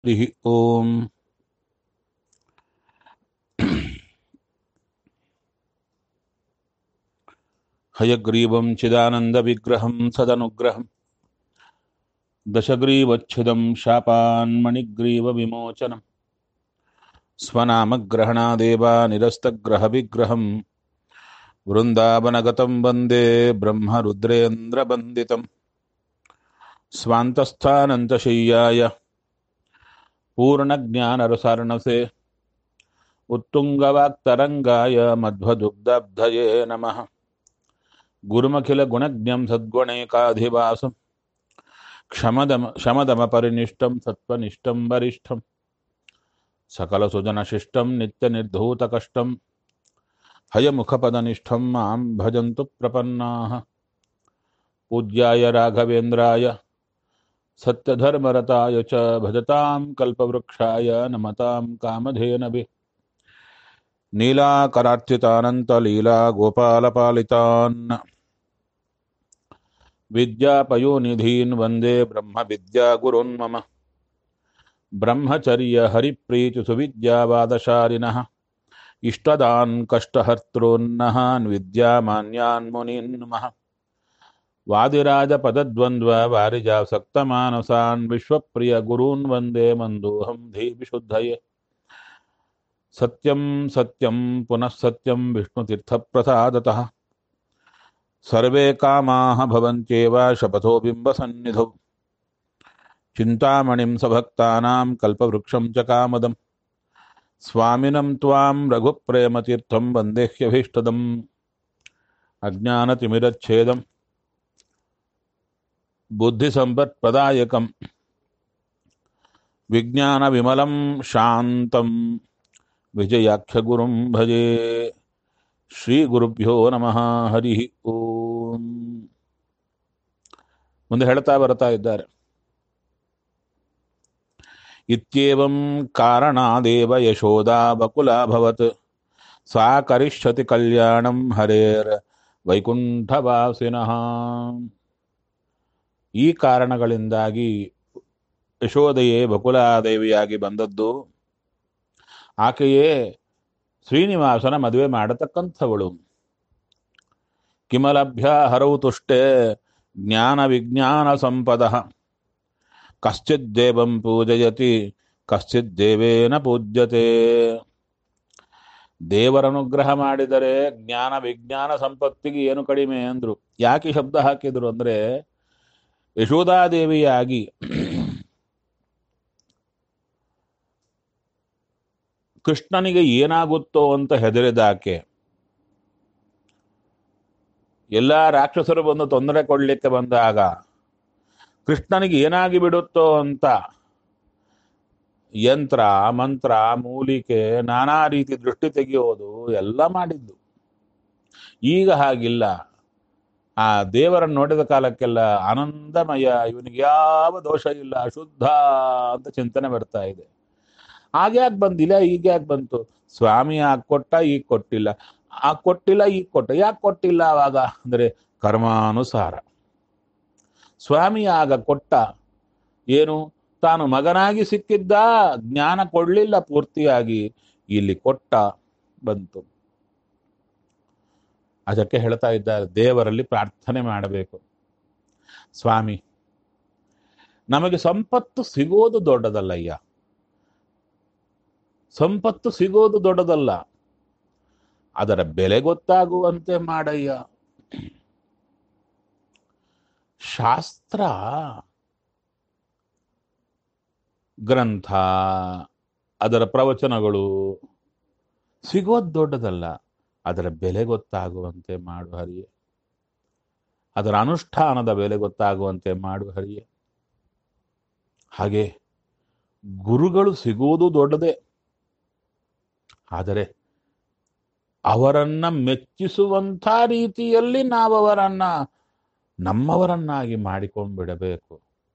हरिः ओम् हयग्रीवं चिदानन्दविग्रहं सदनुग्रहं दशग्रीवच्छिदं शापान्मणिग्रीवविमोचनं स्वनामग्रहणादेव निरस्तग्रहविग्रहं वृन्दावनगतं वन्दे ब्रह्मरुद्रेन्द्रवन्दितं स्वान्तस्थानन्तशय्याय पूर्णज्ञानरसार्णसे उत्तुङ्गवाक्तरङ्गाय मध्वदुग्धब्धये नमः गुरुमखिलगुणज्ञं सद्गुणैकाधिवासं क्षमदम शमदमपरिनिष्टं सत्त्वनिष्ठं वरिष्ठं सकलसुजनशिष्टं नित्यनिर्धूतकष्टं हयमुखपदनिष्ठं मां भजन्तु प्रपन्नाः पूज्याय राघवेन्द्राय सत्यधर्मरताय च भजतां कल्पवृक्षाय नमतां कामधेनवे नीलाकरार्चितानन्तलीला गोपालपालितान् विद्यापयोनिधीन् वन्दे ब्रह्मविद्यागुरुन् मम ब्रह्मचर्यहरिप्रीतिसुविद्यावादशालिनः इष्टदान् कष्टहर्तॄन्नः विद्यामान्यान् मुनीन् नमः वादिराजपदद्वन्द्ववारिजासक्तमानसान् विश्वप्रियगुरून् वन्दे मन्दोऽहं धीविशुद्धये सत्यं सत्यं पुनः सत्यं विष्णुतीर्थप्रसादतः सर्वे कामाः भवन्त्येव शपथो बिम्बसन्निधौ चिन्तामणिं सभक्तानां कल्पवृक्षं च कामदं स्वामिनं त्वां रघुप्रेमतीर्थं वन्देह्यभीष्टदम् अज्ञानतिमिरच्छेदं बुद्धिसम्पत्प्रदायकं विज्ञानविमलं शान्तं विजयाख्यगुरुं भजे ಶ್ರೀಗುರುಭ್ಯೋ ನಮಃ ಹರಿ ಓಂ ಮುಂದೆ ಹೇಳ್ತಾ ಬರ್ತಾ ಇದ್ದಾರೆ ಇತ್ಯೇವಂ ಕಾರಣಾದೇವ ಯಶೋದಾ ಬಕುಲಾಭವತ್ ಸಾ ಕರಿಷ್ಯತಿ ಕಲ್ಯಾಣಂ ಹರೇರ್ ವೈಕುಂಠವಾಸಿನಃ ಈ ಕಾರಣಗಳಿಂದಾಗಿ ಯಶೋದೆಯೇ ಬಕುಲಾದೇವಿಯಾಗಿ ಬಂದದ್ದು ಆಕೆಯೇ ಶ್ರೀನಿವಾಸನ ಮದುವೆ ಮಾಡತಕ್ಕಂಥವಳು ಕಿಮಲಭ್ಯ ಹರವು ತುಷ್ಟೆ ಜ್ಞಾನ ವಿಜ್ಞಾನ ಸಂಪದ ಕಶ್ಚಿದ್ದೇವಂ ಪೂಜಯತಿ ಕಶ್ಚಿತ್ ದೇವೇನ ಪೂಜ್ಯತೆ ದೇವರನುಗ್ರಹ ಮಾಡಿದರೆ ಜ್ಞಾನ ವಿಜ್ಞಾನ ಸಂಪತ್ತಿಗೆ ಏನು ಕಡಿಮೆ ಅಂದ್ರು ಯಾಕೆ ಶಬ್ದ ಹಾಕಿದ್ರು ಅಂದ್ರೆ ಯಶೋಧಾದೇವಿಯಾಗಿ ಕೃಷ್ಣನಿಗೆ ಏನಾಗುತ್ತೋ ಅಂತ ಹೆದರಿದಾಕೆ ಎಲ್ಲ ರಾಕ್ಷಸರು ಬಂದು ತೊಂದರೆ ಕೊಡ್ಲಿಕ್ಕೆ ಬಂದಾಗ ಕೃಷ್ಣನಿಗೆ ಏನಾಗಿ ಬಿಡುತ್ತೋ ಅಂತ ಯಂತ್ರ ಮಂತ್ರ ಮೂಲಿಕೆ ನಾನಾ ರೀತಿ ದೃಷ್ಟಿ ತೆಗೆಯೋದು ಎಲ್ಲ ಮಾಡಿದ್ದು ಈಗ ಹಾಗಿಲ್ಲ ಆ ದೇವರನ್ನು ನೋಡಿದ ಕಾಲಕ್ಕೆಲ್ಲ ಆನಂದಮಯ ಇವನಿಗೆ ಯಾವ ದೋಷ ಇಲ್ಲ ಶುದ್ಧ ಅಂತ ಚಿಂತನೆ ಬರ್ತಾ ಇದೆ ಆಗ್ಯಾಕೆ ಬಂದಿಲ್ಲ ಈಗ ಯಾಕೆ ಬಂತು ಸ್ವಾಮಿ ಆಗ ಕೊಟ್ಟ ಈಗ ಕೊಟ್ಟಿಲ್ಲ ಆ ಕೊಟ್ಟಿಲ್ಲ ಈಗ ಕೊಟ್ಟ ಯಾಕೆ ಕೊಟ್ಟಿಲ್ಲ ಅವಾಗ ಅಂದ್ರೆ ಕರ್ಮಾನುಸಾರ ಸ್ವಾಮಿ ಆಗ ಕೊಟ್ಟ ಏನು ತಾನು ಮಗನಾಗಿ ಸಿಕ್ಕಿದ್ದ ಜ್ಞಾನ ಕೊಡ್ಲಿಲ್ಲ ಪೂರ್ತಿಯಾಗಿ ಇಲ್ಲಿ ಕೊಟ್ಟ ಬಂತು ಅದಕ್ಕೆ ಹೇಳ್ತಾ ಇದ್ದಾರೆ ದೇವರಲ್ಲಿ ಪ್ರಾರ್ಥನೆ ಮಾಡಬೇಕು ಸ್ವಾಮಿ ನಮಗೆ ಸಂಪತ್ತು ಸಿಗೋದು ದೊಡ್ಡದಲ್ಲಯ್ಯ ಸಂಪತ್ತು ಸಿಗೋದು ದೊಡ್ಡದಲ್ಲ ಅದರ ಬೆಲೆ ಗೊತ್ತಾಗುವಂತೆ ಮಾಡಯ್ಯ ಶಾಸ್ತ್ರ ಗ್ರಂಥ ಅದರ ಪ್ರವಚನಗಳು ಸಿಗೋದು ದೊಡ್ಡದಲ್ಲ ಅದರ ಬೆಲೆ ಗೊತ್ತಾಗುವಂತೆ ಮಾಡು ಹರಿಯೇ ಅದರ ಅನುಷ್ಠಾನದ ಬೆಲೆ ಗೊತ್ತಾಗುವಂತೆ ಮಾಡು ಹರಿಯೇ ಹಾಗೆ ಗುರುಗಳು ಸಿಗುವುದು ದೊಡ್ಡದೇ ಆದರೆ ಅವರನ್ನ ಮೆಚ್ಚಿಸುವಂಥ ರೀತಿಯಲ್ಲಿ ನಾವು ಅವರನ್ನ ನಮ್ಮವರನ್ನಾಗಿ ಮಾಡಿಕೊಂಡ್ಬಿಡಬೇಕು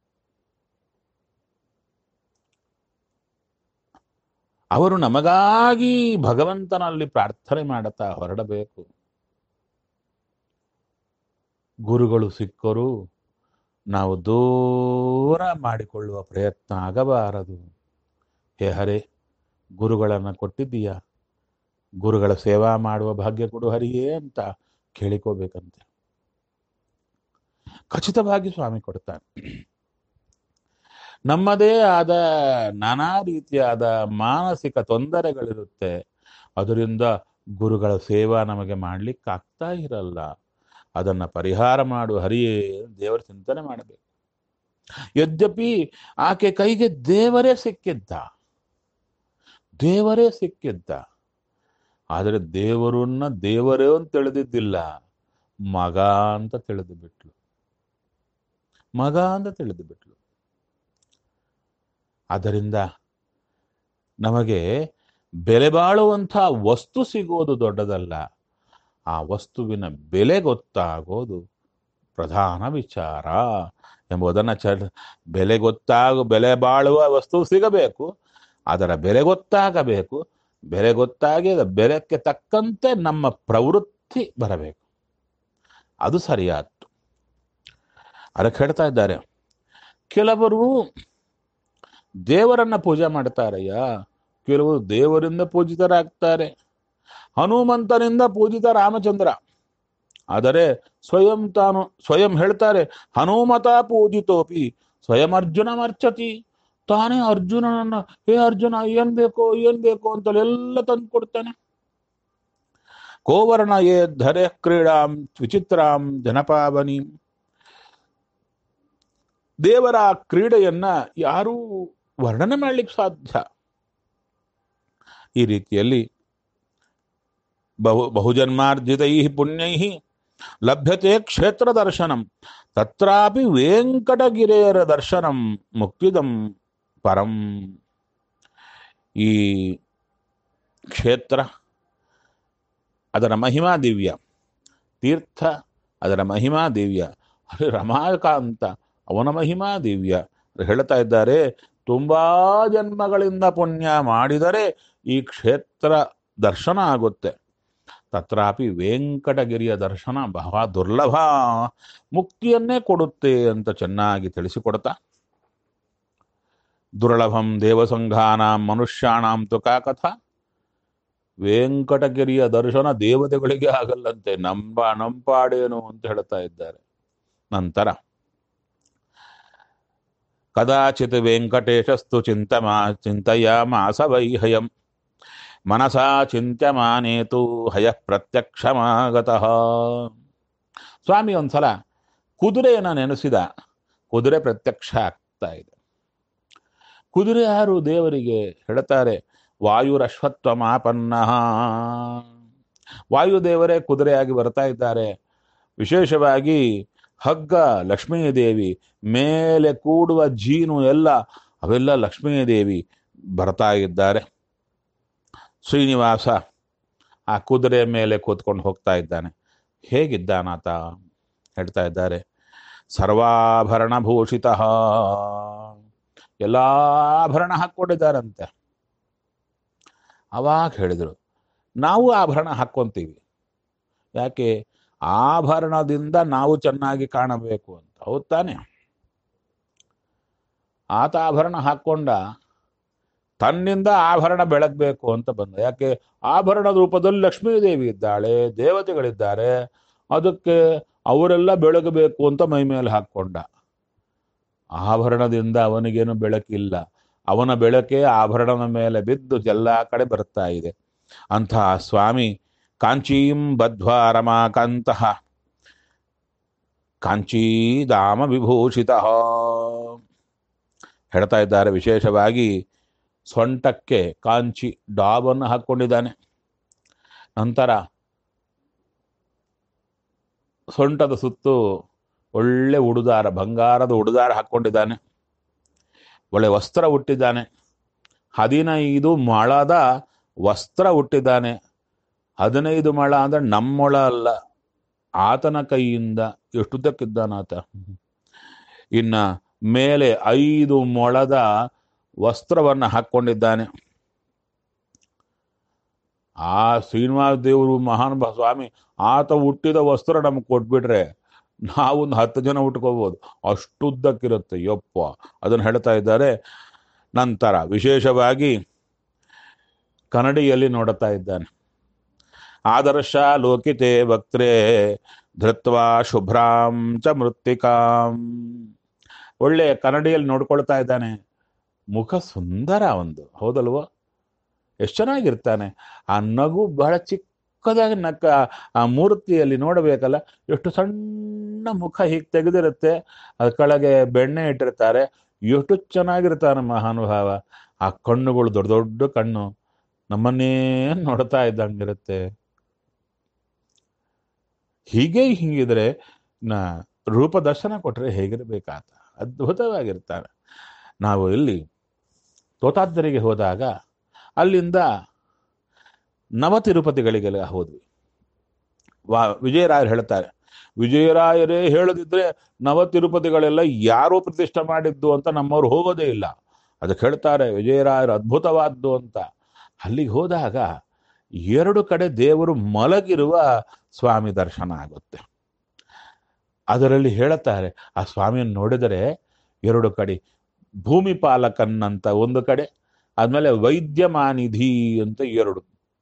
ಅವರು ನಮಗಾಗಿ ಭಗವಂತನಲ್ಲಿ ಪ್ರಾರ್ಥನೆ ಮಾಡುತ್ತಾ ಹೊರಡಬೇಕು ಗುರುಗಳು ಸಿಕ್ಕರು ನಾವು ದೂರ ಮಾಡಿಕೊಳ್ಳುವ ಪ್ರಯತ್ನ ಆಗಬಾರದು ಹೇ ಹರೇ ಗುರುಗಳನ್ನು ಕೊಟ್ಟಿದ್ದೀಯಾ ಗುರುಗಳ ಸೇವಾ ಮಾಡುವ ಭಾಗ್ಯ ಕೊಡು ಹರಿಯೇ ಅಂತ ಕೇಳಿಕೋಬೇಕಂತೆ ಖಚಿತವಾಗಿ ಸ್ವಾಮಿ ಕೊಡ್ತಾನೆ ನಮ್ಮದೇ ಆದ ನಾನಾ ರೀತಿಯಾದ ಮಾನಸಿಕ ತೊಂದರೆಗಳಿರುತ್ತೆ ಅದರಿಂದ ಗುರುಗಳ ಸೇವಾ ನಮಗೆ ಮಾಡ್ಲಿಕ್ಕಾಗ್ತಾ ಇರಲ್ಲ ಅದನ್ನ ಪರಿಹಾರ ಮಾಡು ಹರಿಯೇ ದೇವರ ಚಿಂತನೆ ಮಾಡಬೇಕು ಯದ್ಯಪಿ ಆಕೆ ಕೈಗೆ ದೇವರೇ ಸಿಕ್ಕಿದ್ದ ದೇವರೇ ಸಿಕ್ಕಿದ್ದ ಆದರೆ ದೇವರನ್ನ ದೇವರೇ ಅಂತ ತಿಳಿದಿದ್ದಿಲ್ಲ ಮಗ ಅಂತ ತಿಳಿದು ಬಿಟ್ಲು ಮಗ ಅಂತ ತಿಳಿದು ಬಿಟ್ಲು ಆದ್ದರಿಂದ ನಮಗೆ ಬೆಲೆ ಬಾಳುವಂಥ ವಸ್ತು ಸಿಗೋದು ದೊಡ್ಡದಲ್ಲ ಆ ವಸ್ತುವಿನ ಬೆಲೆ ಗೊತ್ತಾಗೋದು ಪ್ರಧಾನ ವಿಚಾರ ಎಂಬುದನ್ನು ಚ ಬೆಲೆ ಗೊತ್ತಾಗ ಬೆಲೆ ಬಾಳುವ ವಸ್ತು ಸಿಗಬೇಕು ಅದರ ಬೆಲೆ ಗೊತ್ತಾಗಬೇಕು ಬೆಲೆ ಗೊತ್ತಾಗಿ ಅದರ ಬೆಲೆಕ್ಕೆ ತಕ್ಕಂತೆ ನಮ್ಮ ಪ್ರವೃತ್ತಿ ಬರಬೇಕು ಅದು ಸರಿಯಾದ್ದು ಅದಕ್ಕೆ ಹೇಳ್ತಾ ಇದ್ದಾರೆ ಕೆಲವರು ದೇವರನ್ನ ಪೂಜೆ ಮಾಡ್ತಾರಯ್ಯ ಕೆಲವರು ದೇವರಿಂದ ಪೂಜಿತರಾಗ್ತಾರೆ ಹನುಮಂತನಿಂದ ಪೂಜಿತ ರಾಮಚಂದ್ರ ಆದರೆ ಸ್ವಯಂ ತಾನು ಸ್ವಯಂ ಹೇಳ್ತಾರೆ ಹನುಮತ ಪೂಜಿತೋಪಿ ಸ್ವಯಂ ಅರ್ಜುನ ಮರ್ಚತಿ ತಾನೇ ಅರ್ಜುನನನ್ನ ಹೇ ಅರ್ಜುನ ಏನ್ ಬೇಕೋ ಏನ್ ಬೇಕೋ ಅಂತಲೆಲ್ಲ ತಂದು ಕೊಡ್ತಾನೆ ಕೋವರ್ಣ ಯೇ ಧರೆ ಕ್ರೀಡಾಂ ವಿಚಿತ್ರಾಂ ಜನಪಾವನಿ ದೇವರ ಆ ಕ್ರೀಡೆಯನ್ನ ಯಾರೂ ವರ್ಣನೆ ಮಾಡ್ಲಿಕ್ಕೆ ಸಾಧ್ಯ ಈ ರೀತಿಯಲ್ಲಿ ಬಹು ಬಹುಜನ್ಮಾರ್ಜಿತೈ ಪುಣ್ಯೈ ಲಭ್ಯತೆ ಕ್ಷೇತ್ರ ದರ್ಶನಂ ತತ್ರಾಪಿ ವೆಂಕಟಗಿರೇರ ದರ್ಶನಂ ಮುಕ್ತಿದಂ ಪರಂ ಈ ಕ್ಷೇತ್ರ ಅದರ ಮಹಿಮಾ ದಿವ್ಯ ತೀರ್ಥ ಅದರ ಮಹಿಮಾ ದಿವ್ಯ ಅಲ್ಲಿ ರಮಾಕಾಂತ ಅವನ ಮಹಿಮಾ ದಿವ್ಯ ಹೇಳ್ತಾ ಇದ್ದಾರೆ ತುಂಬಾ ಜನ್ಮಗಳಿಂದ ಪುಣ್ಯ ಮಾಡಿದರೆ ಈ ಕ್ಷೇತ್ರ ದರ್ಶನ ಆಗುತ್ತೆ ತತ್ರಾಪಿ ವೆಂಕಟಗಿರಿಯ ದರ್ಶನ ಬಹಳ ದುರ್ಲಭ ಮುಕ್ತಿಯನ್ನೇ ಕೊಡುತ್ತೆ ಅಂತ ಚೆನ್ನಾಗಿ ತಿಳಿಸಿಕೊಡ್ತಾ ದುರ್ಲಭಂ ದೇವಸಂಘಾನಾಂ ಮನುಷ್ಯಾಣಾಂ ತುಕಾ ಕಥಾ ವೆಂಕಟಗಿರಿಯ ದರ್ಶನ ದೇವತೆಗಳಿಗೆ ಆಗಲ್ಲಂತೆ ನಂಬ ನಂಪಾಡೇನು ಅಂತ ಹೇಳ್ತಾ ಇದ್ದಾರೆ ನಂತರ ಕದಾಚಿತ್ ವೆಂಕಟೇಶಸ್ತು ಚಿಂತಮಾ ಚಿಂತೆಯಾಮಾಸ ವೈಹಯಂ ಮನಸಾ ಚಿಂತ್ಯಮಾನೇತು ಹಯ ಪ್ರತ್ಯಕ್ಷಮಾಗತಃ ಸ್ವಾಮಿ ಒಂದ್ಸಲ ಕುದುರೆಯನ್ನು ನೆನೆಸಿದ ಕುದುರೆ ಪ್ರತ್ಯಕ್ಷ ಆಗ್ತಾ ಇದೆ ಕುದುರೆ ಯಾರು ದೇವರಿಗೆ ಹೇಳ್ತಾರೆ ವಾಯುರಶ್ವತ್ವ ಮಾಪನ್ನ ವಾಯುದೇವರೇ ಕುದುರೆಯಾಗಿ ಬರ್ತಾ ಇದ್ದಾರೆ ವಿಶೇಷವಾಗಿ ಹಗ್ಗ ಲಕ್ಷ್ಮೀದೇವಿ ಮೇಲೆ ಕೂಡುವ ಜೀನು ಎಲ್ಲ ಅವೆಲ್ಲ ಲಕ್ಷ್ಮೀದೇವಿ ಬರ್ತಾ ಇದ್ದಾರೆ ಶ್ರೀನಿವಾಸ ಆ ಕುದುರೆ ಮೇಲೆ ಕೂತ್ಕೊಂಡು ಹೋಗ್ತಾ ಇದ್ದಾನೆ ಹೇಗಿದ್ದಾನಾತ ಹೇಳ್ತಾ ಇದ್ದಾರೆ ಸರ್ವಾಭರಣ ಭೂಷಿತ ಎಲ್ಲ ಆಭರಣ ಹಾಕ್ಕೊಂಡಿದ್ದಾರಂತೆ ಅವಾಗ ಹೇಳಿದರು ನಾವು ಆಭರಣ ಹಾಕ್ಕೊಂತೀವಿ ಯಾಕೆ ಆಭರಣದಿಂದ ನಾವು ಚೆನ್ನಾಗಿ ಕಾಣಬೇಕು ಅಂತ ಹೌದ್ ತಾನೆ ಆತ ಆಭರಣ ಹಾಕ್ಕೊಂಡ ತನ್ನಿಂದ ಆಭರಣ ಬೆಳಗ್ಬೇಕು ಅಂತ ಬಂದ ಯಾಕೆ ಆಭರಣದ ರೂಪದಲ್ಲಿ ಲಕ್ಷ್ಮೀದೇವಿ ಇದ್ದಾಳೆ ದೇವತೆಗಳಿದ್ದಾರೆ ಅದಕ್ಕೆ ಅವರೆಲ್ಲ ಬೆಳಗಬೇಕು ಅಂತ ಮೈ ಮೇಲೆ ಹಾಕ್ಕೊಂಡ ಆಭರಣದಿಂದ ಅವನಿಗೇನು ಬೆಳಕಿಲ್ಲ ಅವನ ಬೆಳಕೆ ಆಭರಣದ ಮೇಲೆ ಬಿದ್ದು ಎಲ್ಲ ಕಡೆ ಬರ್ತಾ ಇದೆ ಅಂತಹ ಸ್ವಾಮಿ ಕಾಂಚೀಂ ಬದ್ಧ್ವಾ ರಮಾಕಾಂತಃ ಕಾಂಚೀಧಾಮ ವಿಭೂಷಿತ ಹೇಳ್ತಾ ಇದ್ದಾರೆ ವಿಶೇಷವಾಗಿ ಸೊಂಟಕ್ಕೆ ಕಾಂಚಿ ಡಾಬನ್ನು ಹಾಕ್ಕೊಂಡಿದ್ದಾನೆ ನಂತರ ಸೊಂಟದ ಸುತ್ತು ಒಳ್ಳೆ ಉಡುದಾರ ಬಂಗಾರದ ಉಡುದಾರ ಹಾಕ್ಕೊಂಡಿದ್ದಾನೆ ಒಳ್ಳೆ ವಸ್ತ್ರ ಹುಟ್ಟಿದ್ದಾನೆ ಹದಿನೈದು ಮೊಳದ ವಸ್ತ್ರ ಹುಟ್ಟಿದ್ದಾನೆ ಹದಿನೈದು ಮೊಳ ಅಂದ್ರೆ ನಮ್ಮೊಳ ಅಲ್ಲ ಆತನ ಕೈಯಿಂದ ಎಷ್ಟುದ್ದಕ್ಕಿದ್ದಾನಾತ ಇನ್ನ ಮೇಲೆ ಐದು ಮೊಳದ ವಸ್ತ್ರವನ್ನು ಹಾಕ್ಕೊಂಡಿದ್ದಾನೆ ಆ ಶ್ರೀನಿವಾಸ ದೇವರು ಮಹಾನ್ ಸ್ವಾಮಿ ಆತ ಹುಟ್ಟಿದ ವಸ್ತ್ರ ನಮ್ಗೆ ಕೊಟ್ಬಿಟ್ರೆ ನಾವೊಂದು ಹತ್ತು ಜನ ಉಟ್ಕೋಬಹುದು ಅಷ್ಟುದ್ದಕ್ಕಿರುತ್ತೆ ಯಪ್ಪ ಅದನ್ನು ಹೇಳ್ತಾ ಇದ್ದಾರೆ ನಂತರ ವಿಶೇಷವಾಗಿ ಕನ್ನಡಿಯಲ್ಲಿ ನೋಡುತ್ತಾ ಇದ್ದಾನೆ ಆದರ್ಶ ಲೋಕಿತೆ ವಕ್ತ್ರೇ ಧೃತ್ವಾ ಶುಭ್ರಾಂ ಚ ಮೃತ್ತಿಕಾಂ ಒಳ್ಳೆ ಕನ್ನಡಿಯಲ್ಲಿ ನೋಡ್ಕೊಳ್ತಾ ಇದ್ದಾನೆ ಮುಖ ಸುಂದರ ಒಂದು ಹೌದಲ್ವೋ ಎಷ್ಟು ಚೆನ್ನಾಗಿರ್ತಾನೆ ಆ ನಗು ಬಹಳ ಚಿಕ್ಕದಾಗಿ ನಕ್ಕ ಆ ಮೂರ್ತಿಯಲ್ಲಿ ನೋಡಬೇಕಲ್ಲ ಎಷ್ಟು ಸಣ್ಣ ಮುಖ ಹೀಗೆ ತೆಗೆದಿರುತ್ತೆ ಅದ ಕೆಳಗೆ ಬೆಣ್ಣೆ ಇಟ್ಟಿರ್ತಾರೆ ಎಷ್ಟು ಚೆನ್ನಾಗಿರ್ತಾನೆ ಮಹಾನುಭಾವ ಆ ಕಣ್ಣುಗಳು ದೊಡ್ಡ ದೊಡ್ಡ ಕಣ್ಣು ನಮ್ಮನ್ನೇ ನೋಡ್ತಾ ಇದ್ದಂಗಿರುತ್ತೆ ಹೀಗೆ ಹಿಂಗಿದ್ರೆ ನಾ ರೂಪ ದರ್ಶನ ಕೊಟ್ರೆ ಹೇಗಿರ್ಬೇಕಾತ ಅದ್ಭುತವಾಗಿರ್ತಾನೆ ನಾವು ಇಲ್ಲಿ ತೋತಾದ್ದರಿಗೆ ಹೋದಾಗ ಅಲ್ಲಿಂದ ನವ ತಿರುಪತಿಗಳಿಗೆಲ್ಲ ಹೋದ್ವಿ ವಾ ವಿಜಯರಾಯರು ಹೇಳ್ತಾರೆ ವಿಜಯರಾಯರೇ ಹೇಳದಿದ್ರೆ ನವ ತಿರುಪತಿಗಳೆಲ್ಲ ಯಾರೋ ಪ್ರತಿಷ್ಠೆ ಮಾಡಿದ್ದು ಅಂತ ನಮ್ಮವ್ರು ಹೋಗೋದೇ ಇಲ್ಲ ಅದಕ್ಕೆ ಹೇಳ್ತಾರೆ ವಿಜಯರಾಯರು ಅದ್ಭುತವಾದ್ದು ಅಂತ ಅಲ್ಲಿಗೆ ಹೋದಾಗ ಎರಡು ಕಡೆ ದೇವರು ಮಲಗಿರುವ ಸ್ವಾಮಿ ದರ್ಶನ ಆಗುತ್ತೆ ಅದರಲ್ಲಿ ಹೇಳುತ್ತಾರೆ ಆ ಸ್ವಾಮಿಯನ್ನು ನೋಡಿದರೆ ಎರಡು ಕಡೆ ಭೂಮಿ ಪಾಲಕನ್ನಂತ ಒಂದು ಕಡೆ ಆದ್ಮೇಲೆ ವೈದ್ಯಮಾನಿಧಿ ಅಂತ ಎರಡು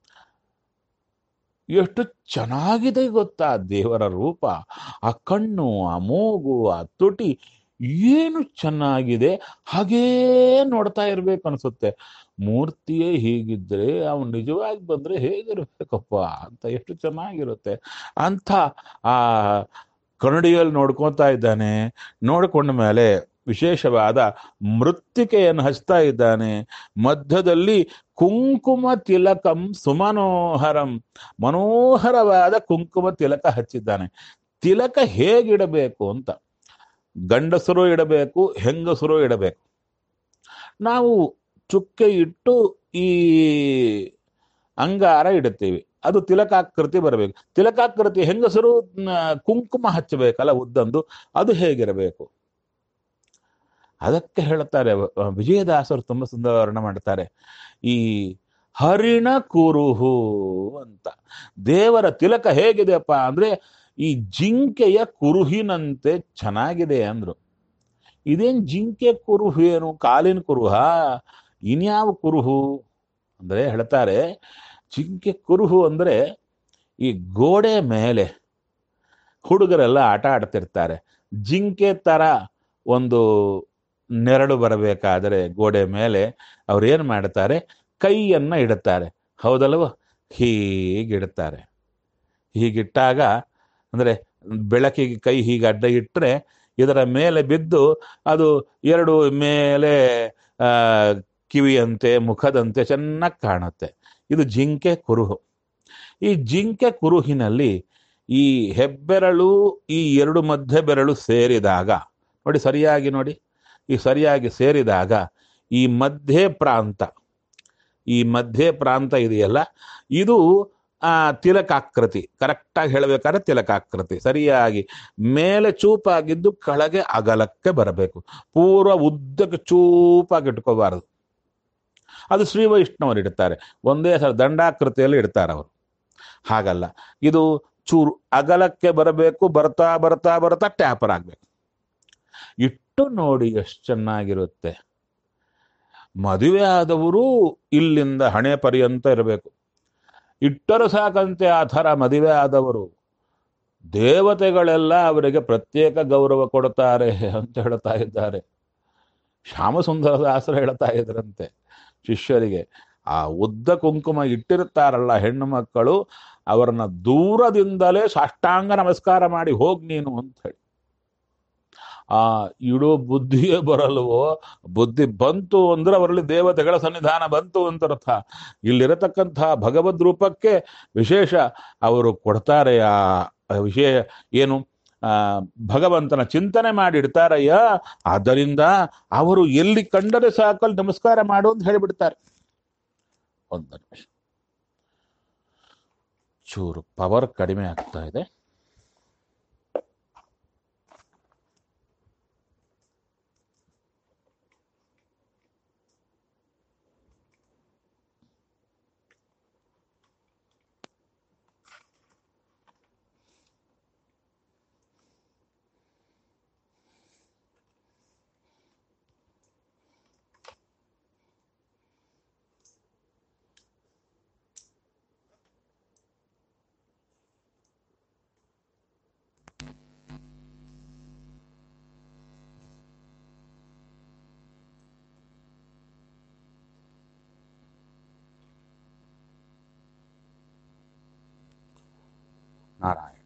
ಎಷ್ಟು ಚೆನ್ನಾಗಿದೆ ಗೊತ್ತಾ ದೇವರ ರೂಪ ಆ ಕಣ್ಣು ಆ ಮೂಗು ಆ ತುಟಿ ಏನು ಚೆನ್ನಾಗಿದೆ ಹಾಗೇ ನೋಡ್ತಾ ಇರ್ಬೇಕು ಅನ್ಸುತ್ತೆ ಮೂರ್ತಿಯೇ ಹೀಗಿದ್ರೆ ಅವನು ನಿಜವಾಗಿ ಬಂದ್ರೆ ಹೇಗಿರ್ಬೇಕಪ್ಪ ಅಂತ ಎಷ್ಟು ಚೆನ್ನಾಗಿರುತ್ತೆ ಅಂತ ಆ ಕನ್ನಡಿಯಲ್ಲಿ ನೋಡ್ಕೊತಾ ಇದ್ದಾನೆ ನೋಡ್ಕೊಂಡ ಮೇಲೆ ವಿಶೇಷವಾದ ಮೃತ್ತಿಕೆಯನ್ನು ಹಚ್ತಾ ಇದ್ದಾನೆ ಮಧ್ಯದಲ್ಲಿ ಕುಂಕುಮ ತಿಲಕಂ ಸುಮನೋಹರಂ ಮನೋಹರವಾದ ಕುಂಕುಮ ತಿಲಕ ಹಚ್ಚಿದ್ದಾನೆ ತಿಲಕ ಹೇಗಿಡಬೇಕು ಅಂತ ಗಂಡಸರು ಇಡಬೇಕು ಹೆಂಗಸರು ಇಡಬೇಕು ನಾವು ಚುಕ್ಕೆ ಇಟ್ಟು ಈ ಅಂಗಾರ ಇಡುತ್ತೀವಿ ಅದು ತಿಲಕಾಕೃತಿ ಬರಬೇಕು ತಿಲಕಾಕೃತಿ ಹೆಂಗಸರು ಕುಂಕುಮ ಹಚ್ಚಬೇಕಲ್ಲ ಉದ್ದಂದು ಅದು ಹೇಗಿರಬೇಕು ಅದಕ್ಕೆ ಹೇಳ್ತಾರೆ ವಿಜಯದಾಸರು ತುಂಬಾ ಸುಂದರ ವರ್ಣ ಮಾಡ್ತಾರೆ ಈ ಹರಿಣ ಕುರುಹು ಅಂತ ದೇವರ ತಿಲಕ ಹೇಗಿದೆಯಪ್ಪ ಅಂದ್ರೆ ಈ ಜಿಂಕೆಯ ಕುರುಹಿನಂತೆ ಚೆನ್ನಾಗಿದೆ ಅಂದ್ರು ಇದೇನ್ ಜಿಂಕೆ ಕುರುಹು ಏನು ಕಾಲಿನ ಕುರುಹ ಇನ್ಯಾವ ಕುರುಹು ಅಂದ್ರೆ ಹೇಳ್ತಾರೆ ಜಿಂಕೆ ಕುರುಹು ಅಂದ್ರೆ ಈ ಗೋಡೆ ಮೇಲೆ ಹುಡುಗರೆಲ್ಲ ಆಟ ಆಡ್ತಿರ್ತಾರೆ ಜಿಂಕೆ ತರ ಒಂದು ನೆರಳು ಬರಬೇಕಾದರೆ ಗೋಡೆ ಮೇಲೆ ಅವ್ರು ಏನ್ ಮಾಡ್ತಾರೆ ಕೈಯನ್ನ ಇಡುತ್ತಾರೆ ಹೌದಲ್ವ ಹೀಗಿಡುತ್ತಾರೆ ಹೀಗಿಟ್ಟಾಗ ಅಂದ್ರೆ ಬೆಳಕಿಗೆ ಕೈ ಹೀಗೆ ಅಡ್ಡ ಇಟ್ಟರೆ ಇದರ ಮೇಲೆ ಬಿದ್ದು ಅದು ಎರಡು ಮೇಲೆ ಆ ಕಿವಿಯಂತೆ ಮುಖದಂತೆ ಚೆನ್ನಾಗಿ ಕಾಣುತ್ತೆ ಇದು ಜಿಂಕೆ ಕುರುಹು ಈ ಜಿಂಕೆ ಕುರುಹಿನಲ್ಲಿ ಈ ಹೆಬ್ಬೆರಳು ಈ ಎರಡು ಮಧ್ಯ ಬೆರಳು ಸೇರಿದಾಗ ನೋಡಿ ಸರಿಯಾಗಿ ನೋಡಿ ಈ ಸರಿಯಾಗಿ ಸೇರಿದಾಗ ಈ ಮಧ್ಯೆ ಪ್ರಾಂತ ಈ ಮಧ್ಯೆ ಪ್ರಾಂತ ಇದೆಯಲ್ಲ ಇದು ಆ ತಿಲಕಾಕೃತಿ ಕರೆಕ್ಟಾಗಿ ಹೇಳಬೇಕಾದ್ರೆ ತಿಲಕಾಕೃತಿ ಸರಿಯಾಗಿ ಮೇಲೆ ಚೂಪಾಗಿದ್ದು ಕೆಳಗೆ ಅಗಲಕ್ಕೆ ಬರಬೇಕು ಪೂರ್ವ ಉದ್ದಕ್ಕೆ ಚೂಪಾಗಿ ಇಟ್ಕೋಬಾರದು ಅದು ಶ್ರೀ ವೈಷ್ಣವರು ಇಡ್ತಾರೆ ಒಂದೇ ಸಲ ದಂಡಾಕೃತಿಯಲ್ಲಿ ಇಡ್ತಾರೆ ಅವರು ಹಾಗಲ್ಲ ಇದು ಚೂರು ಅಗಲಕ್ಕೆ ಬರಬೇಕು ಬರ್ತಾ ಬರ್ತಾ ಬರ್ತಾ ಟ್ಯಾಪರ್ ಆಗ್ಬೇಕು ಇಟ್ಟು ನೋಡಿ ಎಷ್ಟು ಚೆನ್ನಾಗಿರುತ್ತೆ ಮದುವೆ ಆದವರು ಇಲ್ಲಿಂದ ಹಣೆ ಪರ್ಯಂತ ಇರಬೇಕು ಇಟ್ಟರು ಸಾಕಂತೆ ಆ ಥರ ಮದುವೆ ಆದವರು ದೇವತೆಗಳೆಲ್ಲ ಅವರಿಗೆ ಪ್ರತ್ಯೇಕ ಗೌರವ ಕೊಡ್ತಾರೆ ಅಂತ ಹೇಳ್ತಾ ಇದ್ದಾರೆ ಶ್ಯಾಮಸುಂದರ ದಾಸರು ಹೇಳ್ತಾ ಇದ್ರಂತೆ ಶಿಷ್ಯರಿಗೆ ಆ ಉದ್ದ ಕುಂಕುಮ ಇಟ್ಟಿರ್ತಾರಲ್ಲ ಹೆಣ್ಣು ಮಕ್ಕಳು ಅವರನ್ನ ದೂರದಿಂದಲೇ ಸಾಷ್ಟಾಂಗ ನಮಸ್ಕಾರ ಮಾಡಿ ಹೋಗ್ ನೀನು ಅಂತ ಹೇಳಿ ಆ ಇಡೋ ಬುದ್ಧಿಯೇ ಬರಲ್ವೋ ಬುದ್ಧಿ ಬಂತು ಅಂದ್ರೆ ಅವರಲ್ಲಿ ದೇವತೆಗಳ ಸನ್ನಿಧಾನ ಬಂತು ಅಂತ ಅರ್ಥ ಇಲ್ಲಿರತಕ್ಕಂಥ ಭಗವದ್ ರೂಪಕ್ಕೆ ವಿಶೇಷ ಅವರು ಕೊಡ್ತಾರೆ ಆ ವಿಶೇಷ ಏನು ಆ ಭಗವಂತನ ಚಿಂತನೆ ಮಾಡಿ ಇಡ್ತಾರಯ್ಯ ಆದ್ದರಿಂದ ಅವರು ಎಲ್ಲಿ ಕಂಡರೆ ಸಾಕಲ್ಲಿ ನಮಸ್ಕಾರ ಮಾಡು ಅಂತ ಹೇಳಿಬಿಡ್ತಾರೆ ಒಂದು ನಿಮಿಷ ಚೂರು ಪವರ್ ಕಡಿಮೆ ಆಗ್ತಾ ಇದೆ ನಾರಾಯಣ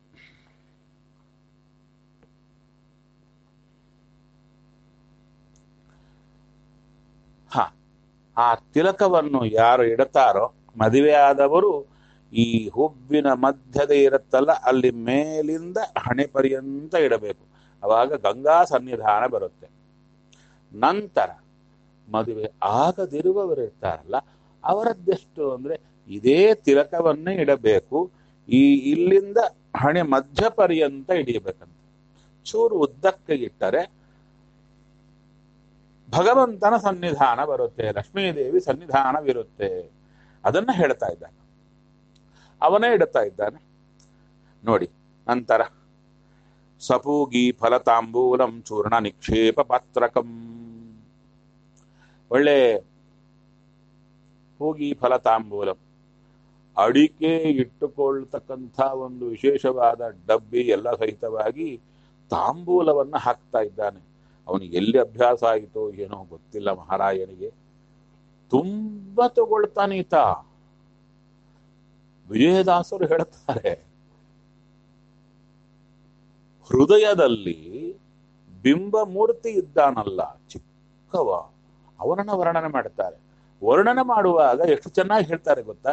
ಹ ಆ ತಿಲಕವನ್ನು ಯಾರು ಇಡುತ್ತಾರೋ ಮದುವೆ ಆದವರು ಈ ಹುಬ್ಬಿನ ಮಧ್ಯದ ಇರುತ್ತಲ್ಲ ಅಲ್ಲಿ ಮೇಲಿಂದ ಹಣೆ ಪರ್ಯಂತ ಇಡಬೇಕು ಅವಾಗ ಗಂಗಾ ಸನ್ನಿಧಾನ ಬರುತ್ತೆ ನಂತರ ಮದುವೆ ಆಗದಿರುವವರು ಇರ್ತಾರಲ್ಲ ಅವರದ್ದೆಷ್ಟು ಅಂದ್ರೆ ಇದೇ ತಿಲಕವನ್ನೇ ಇಡಬೇಕು ಈ ಇಲ್ಲಿಂದ ಹಣೆ ಮಧ್ಯ ಪರ್ಯಂತ ಹಿಡಿಯಬೇಕಂತ ಚೂರು ಉದ್ದಕ್ಕೆ ಇಟ್ಟರೆ ಭಗವಂತನ ಸನ್ನಿಧಾನ ಬರುತ್ತೆ ಲಕ್ಷ್ಮೀದೇವಿ ಸನ್ನಿಧಾನವಿರುತ್ತೆ ಅದನ್ನ ಹೇಳ್ತಾ ಇದ್ದಾನೆ ಅವನೇ ಇಡುತ್ತಾ ಇದ್ದಾನೆ ನೋಡಿ ನಂತರ ಸಪೂಗಿ ಫಲತಾಂಬೂಲಂ ಚೂರ್ಣ ನಿಕ್ಷೇಪ ಪಾತ್ರಕಂ ಒಳ್ಳೆ ಹೂಗಿ ಫಲತಾಂಬೂಲಂ ಅಡಿಕೆ ಇಟ್ಟುಕೊಳ್ತಕ್ಕಂಥ ಒಂದು ವಿಶೇಷವಾದ ಡಬ್ಬಿ ಎಲ್ಲ ಸಹಿತವಾಗಿ ತಾಂಬೂಲವನ್ನ ಹಾಕ್ತಾ ಇದ್ದಾನೆ ಅವನಿಗೆ ಎಲ್ಲಿ ಅಭ್ಯಾಸ ಆಯಿತೋ ಏನೋ ಗೊತ್ತಿಲ್ಲ ಮಹಾರಾಯನಿಗೆ ತುಂಬಾ ತಗೊಳ್ತಾನೀತ ವಿಜಯದಾಸರು ಹೇಳ್ತಾರೆ ಹೃದಯದಲ್ಲಿ ಬಿಂಬ ಮೂರ್ತಿ ಇದ್ದಾನಲ್ಲ ಚಿಕ್ಕವ ಅವನನ್ನ ವರ್ಣನೆ ಮಾಡ್ತಾರೆ ವರ್ಣನೆ ಮಾಡುವಾಗ ಎಷ್ಟು ಚೆನ್ನಾಗಿ ಹೇಳ್ತಾರೆ ಗೊತ್ತಾ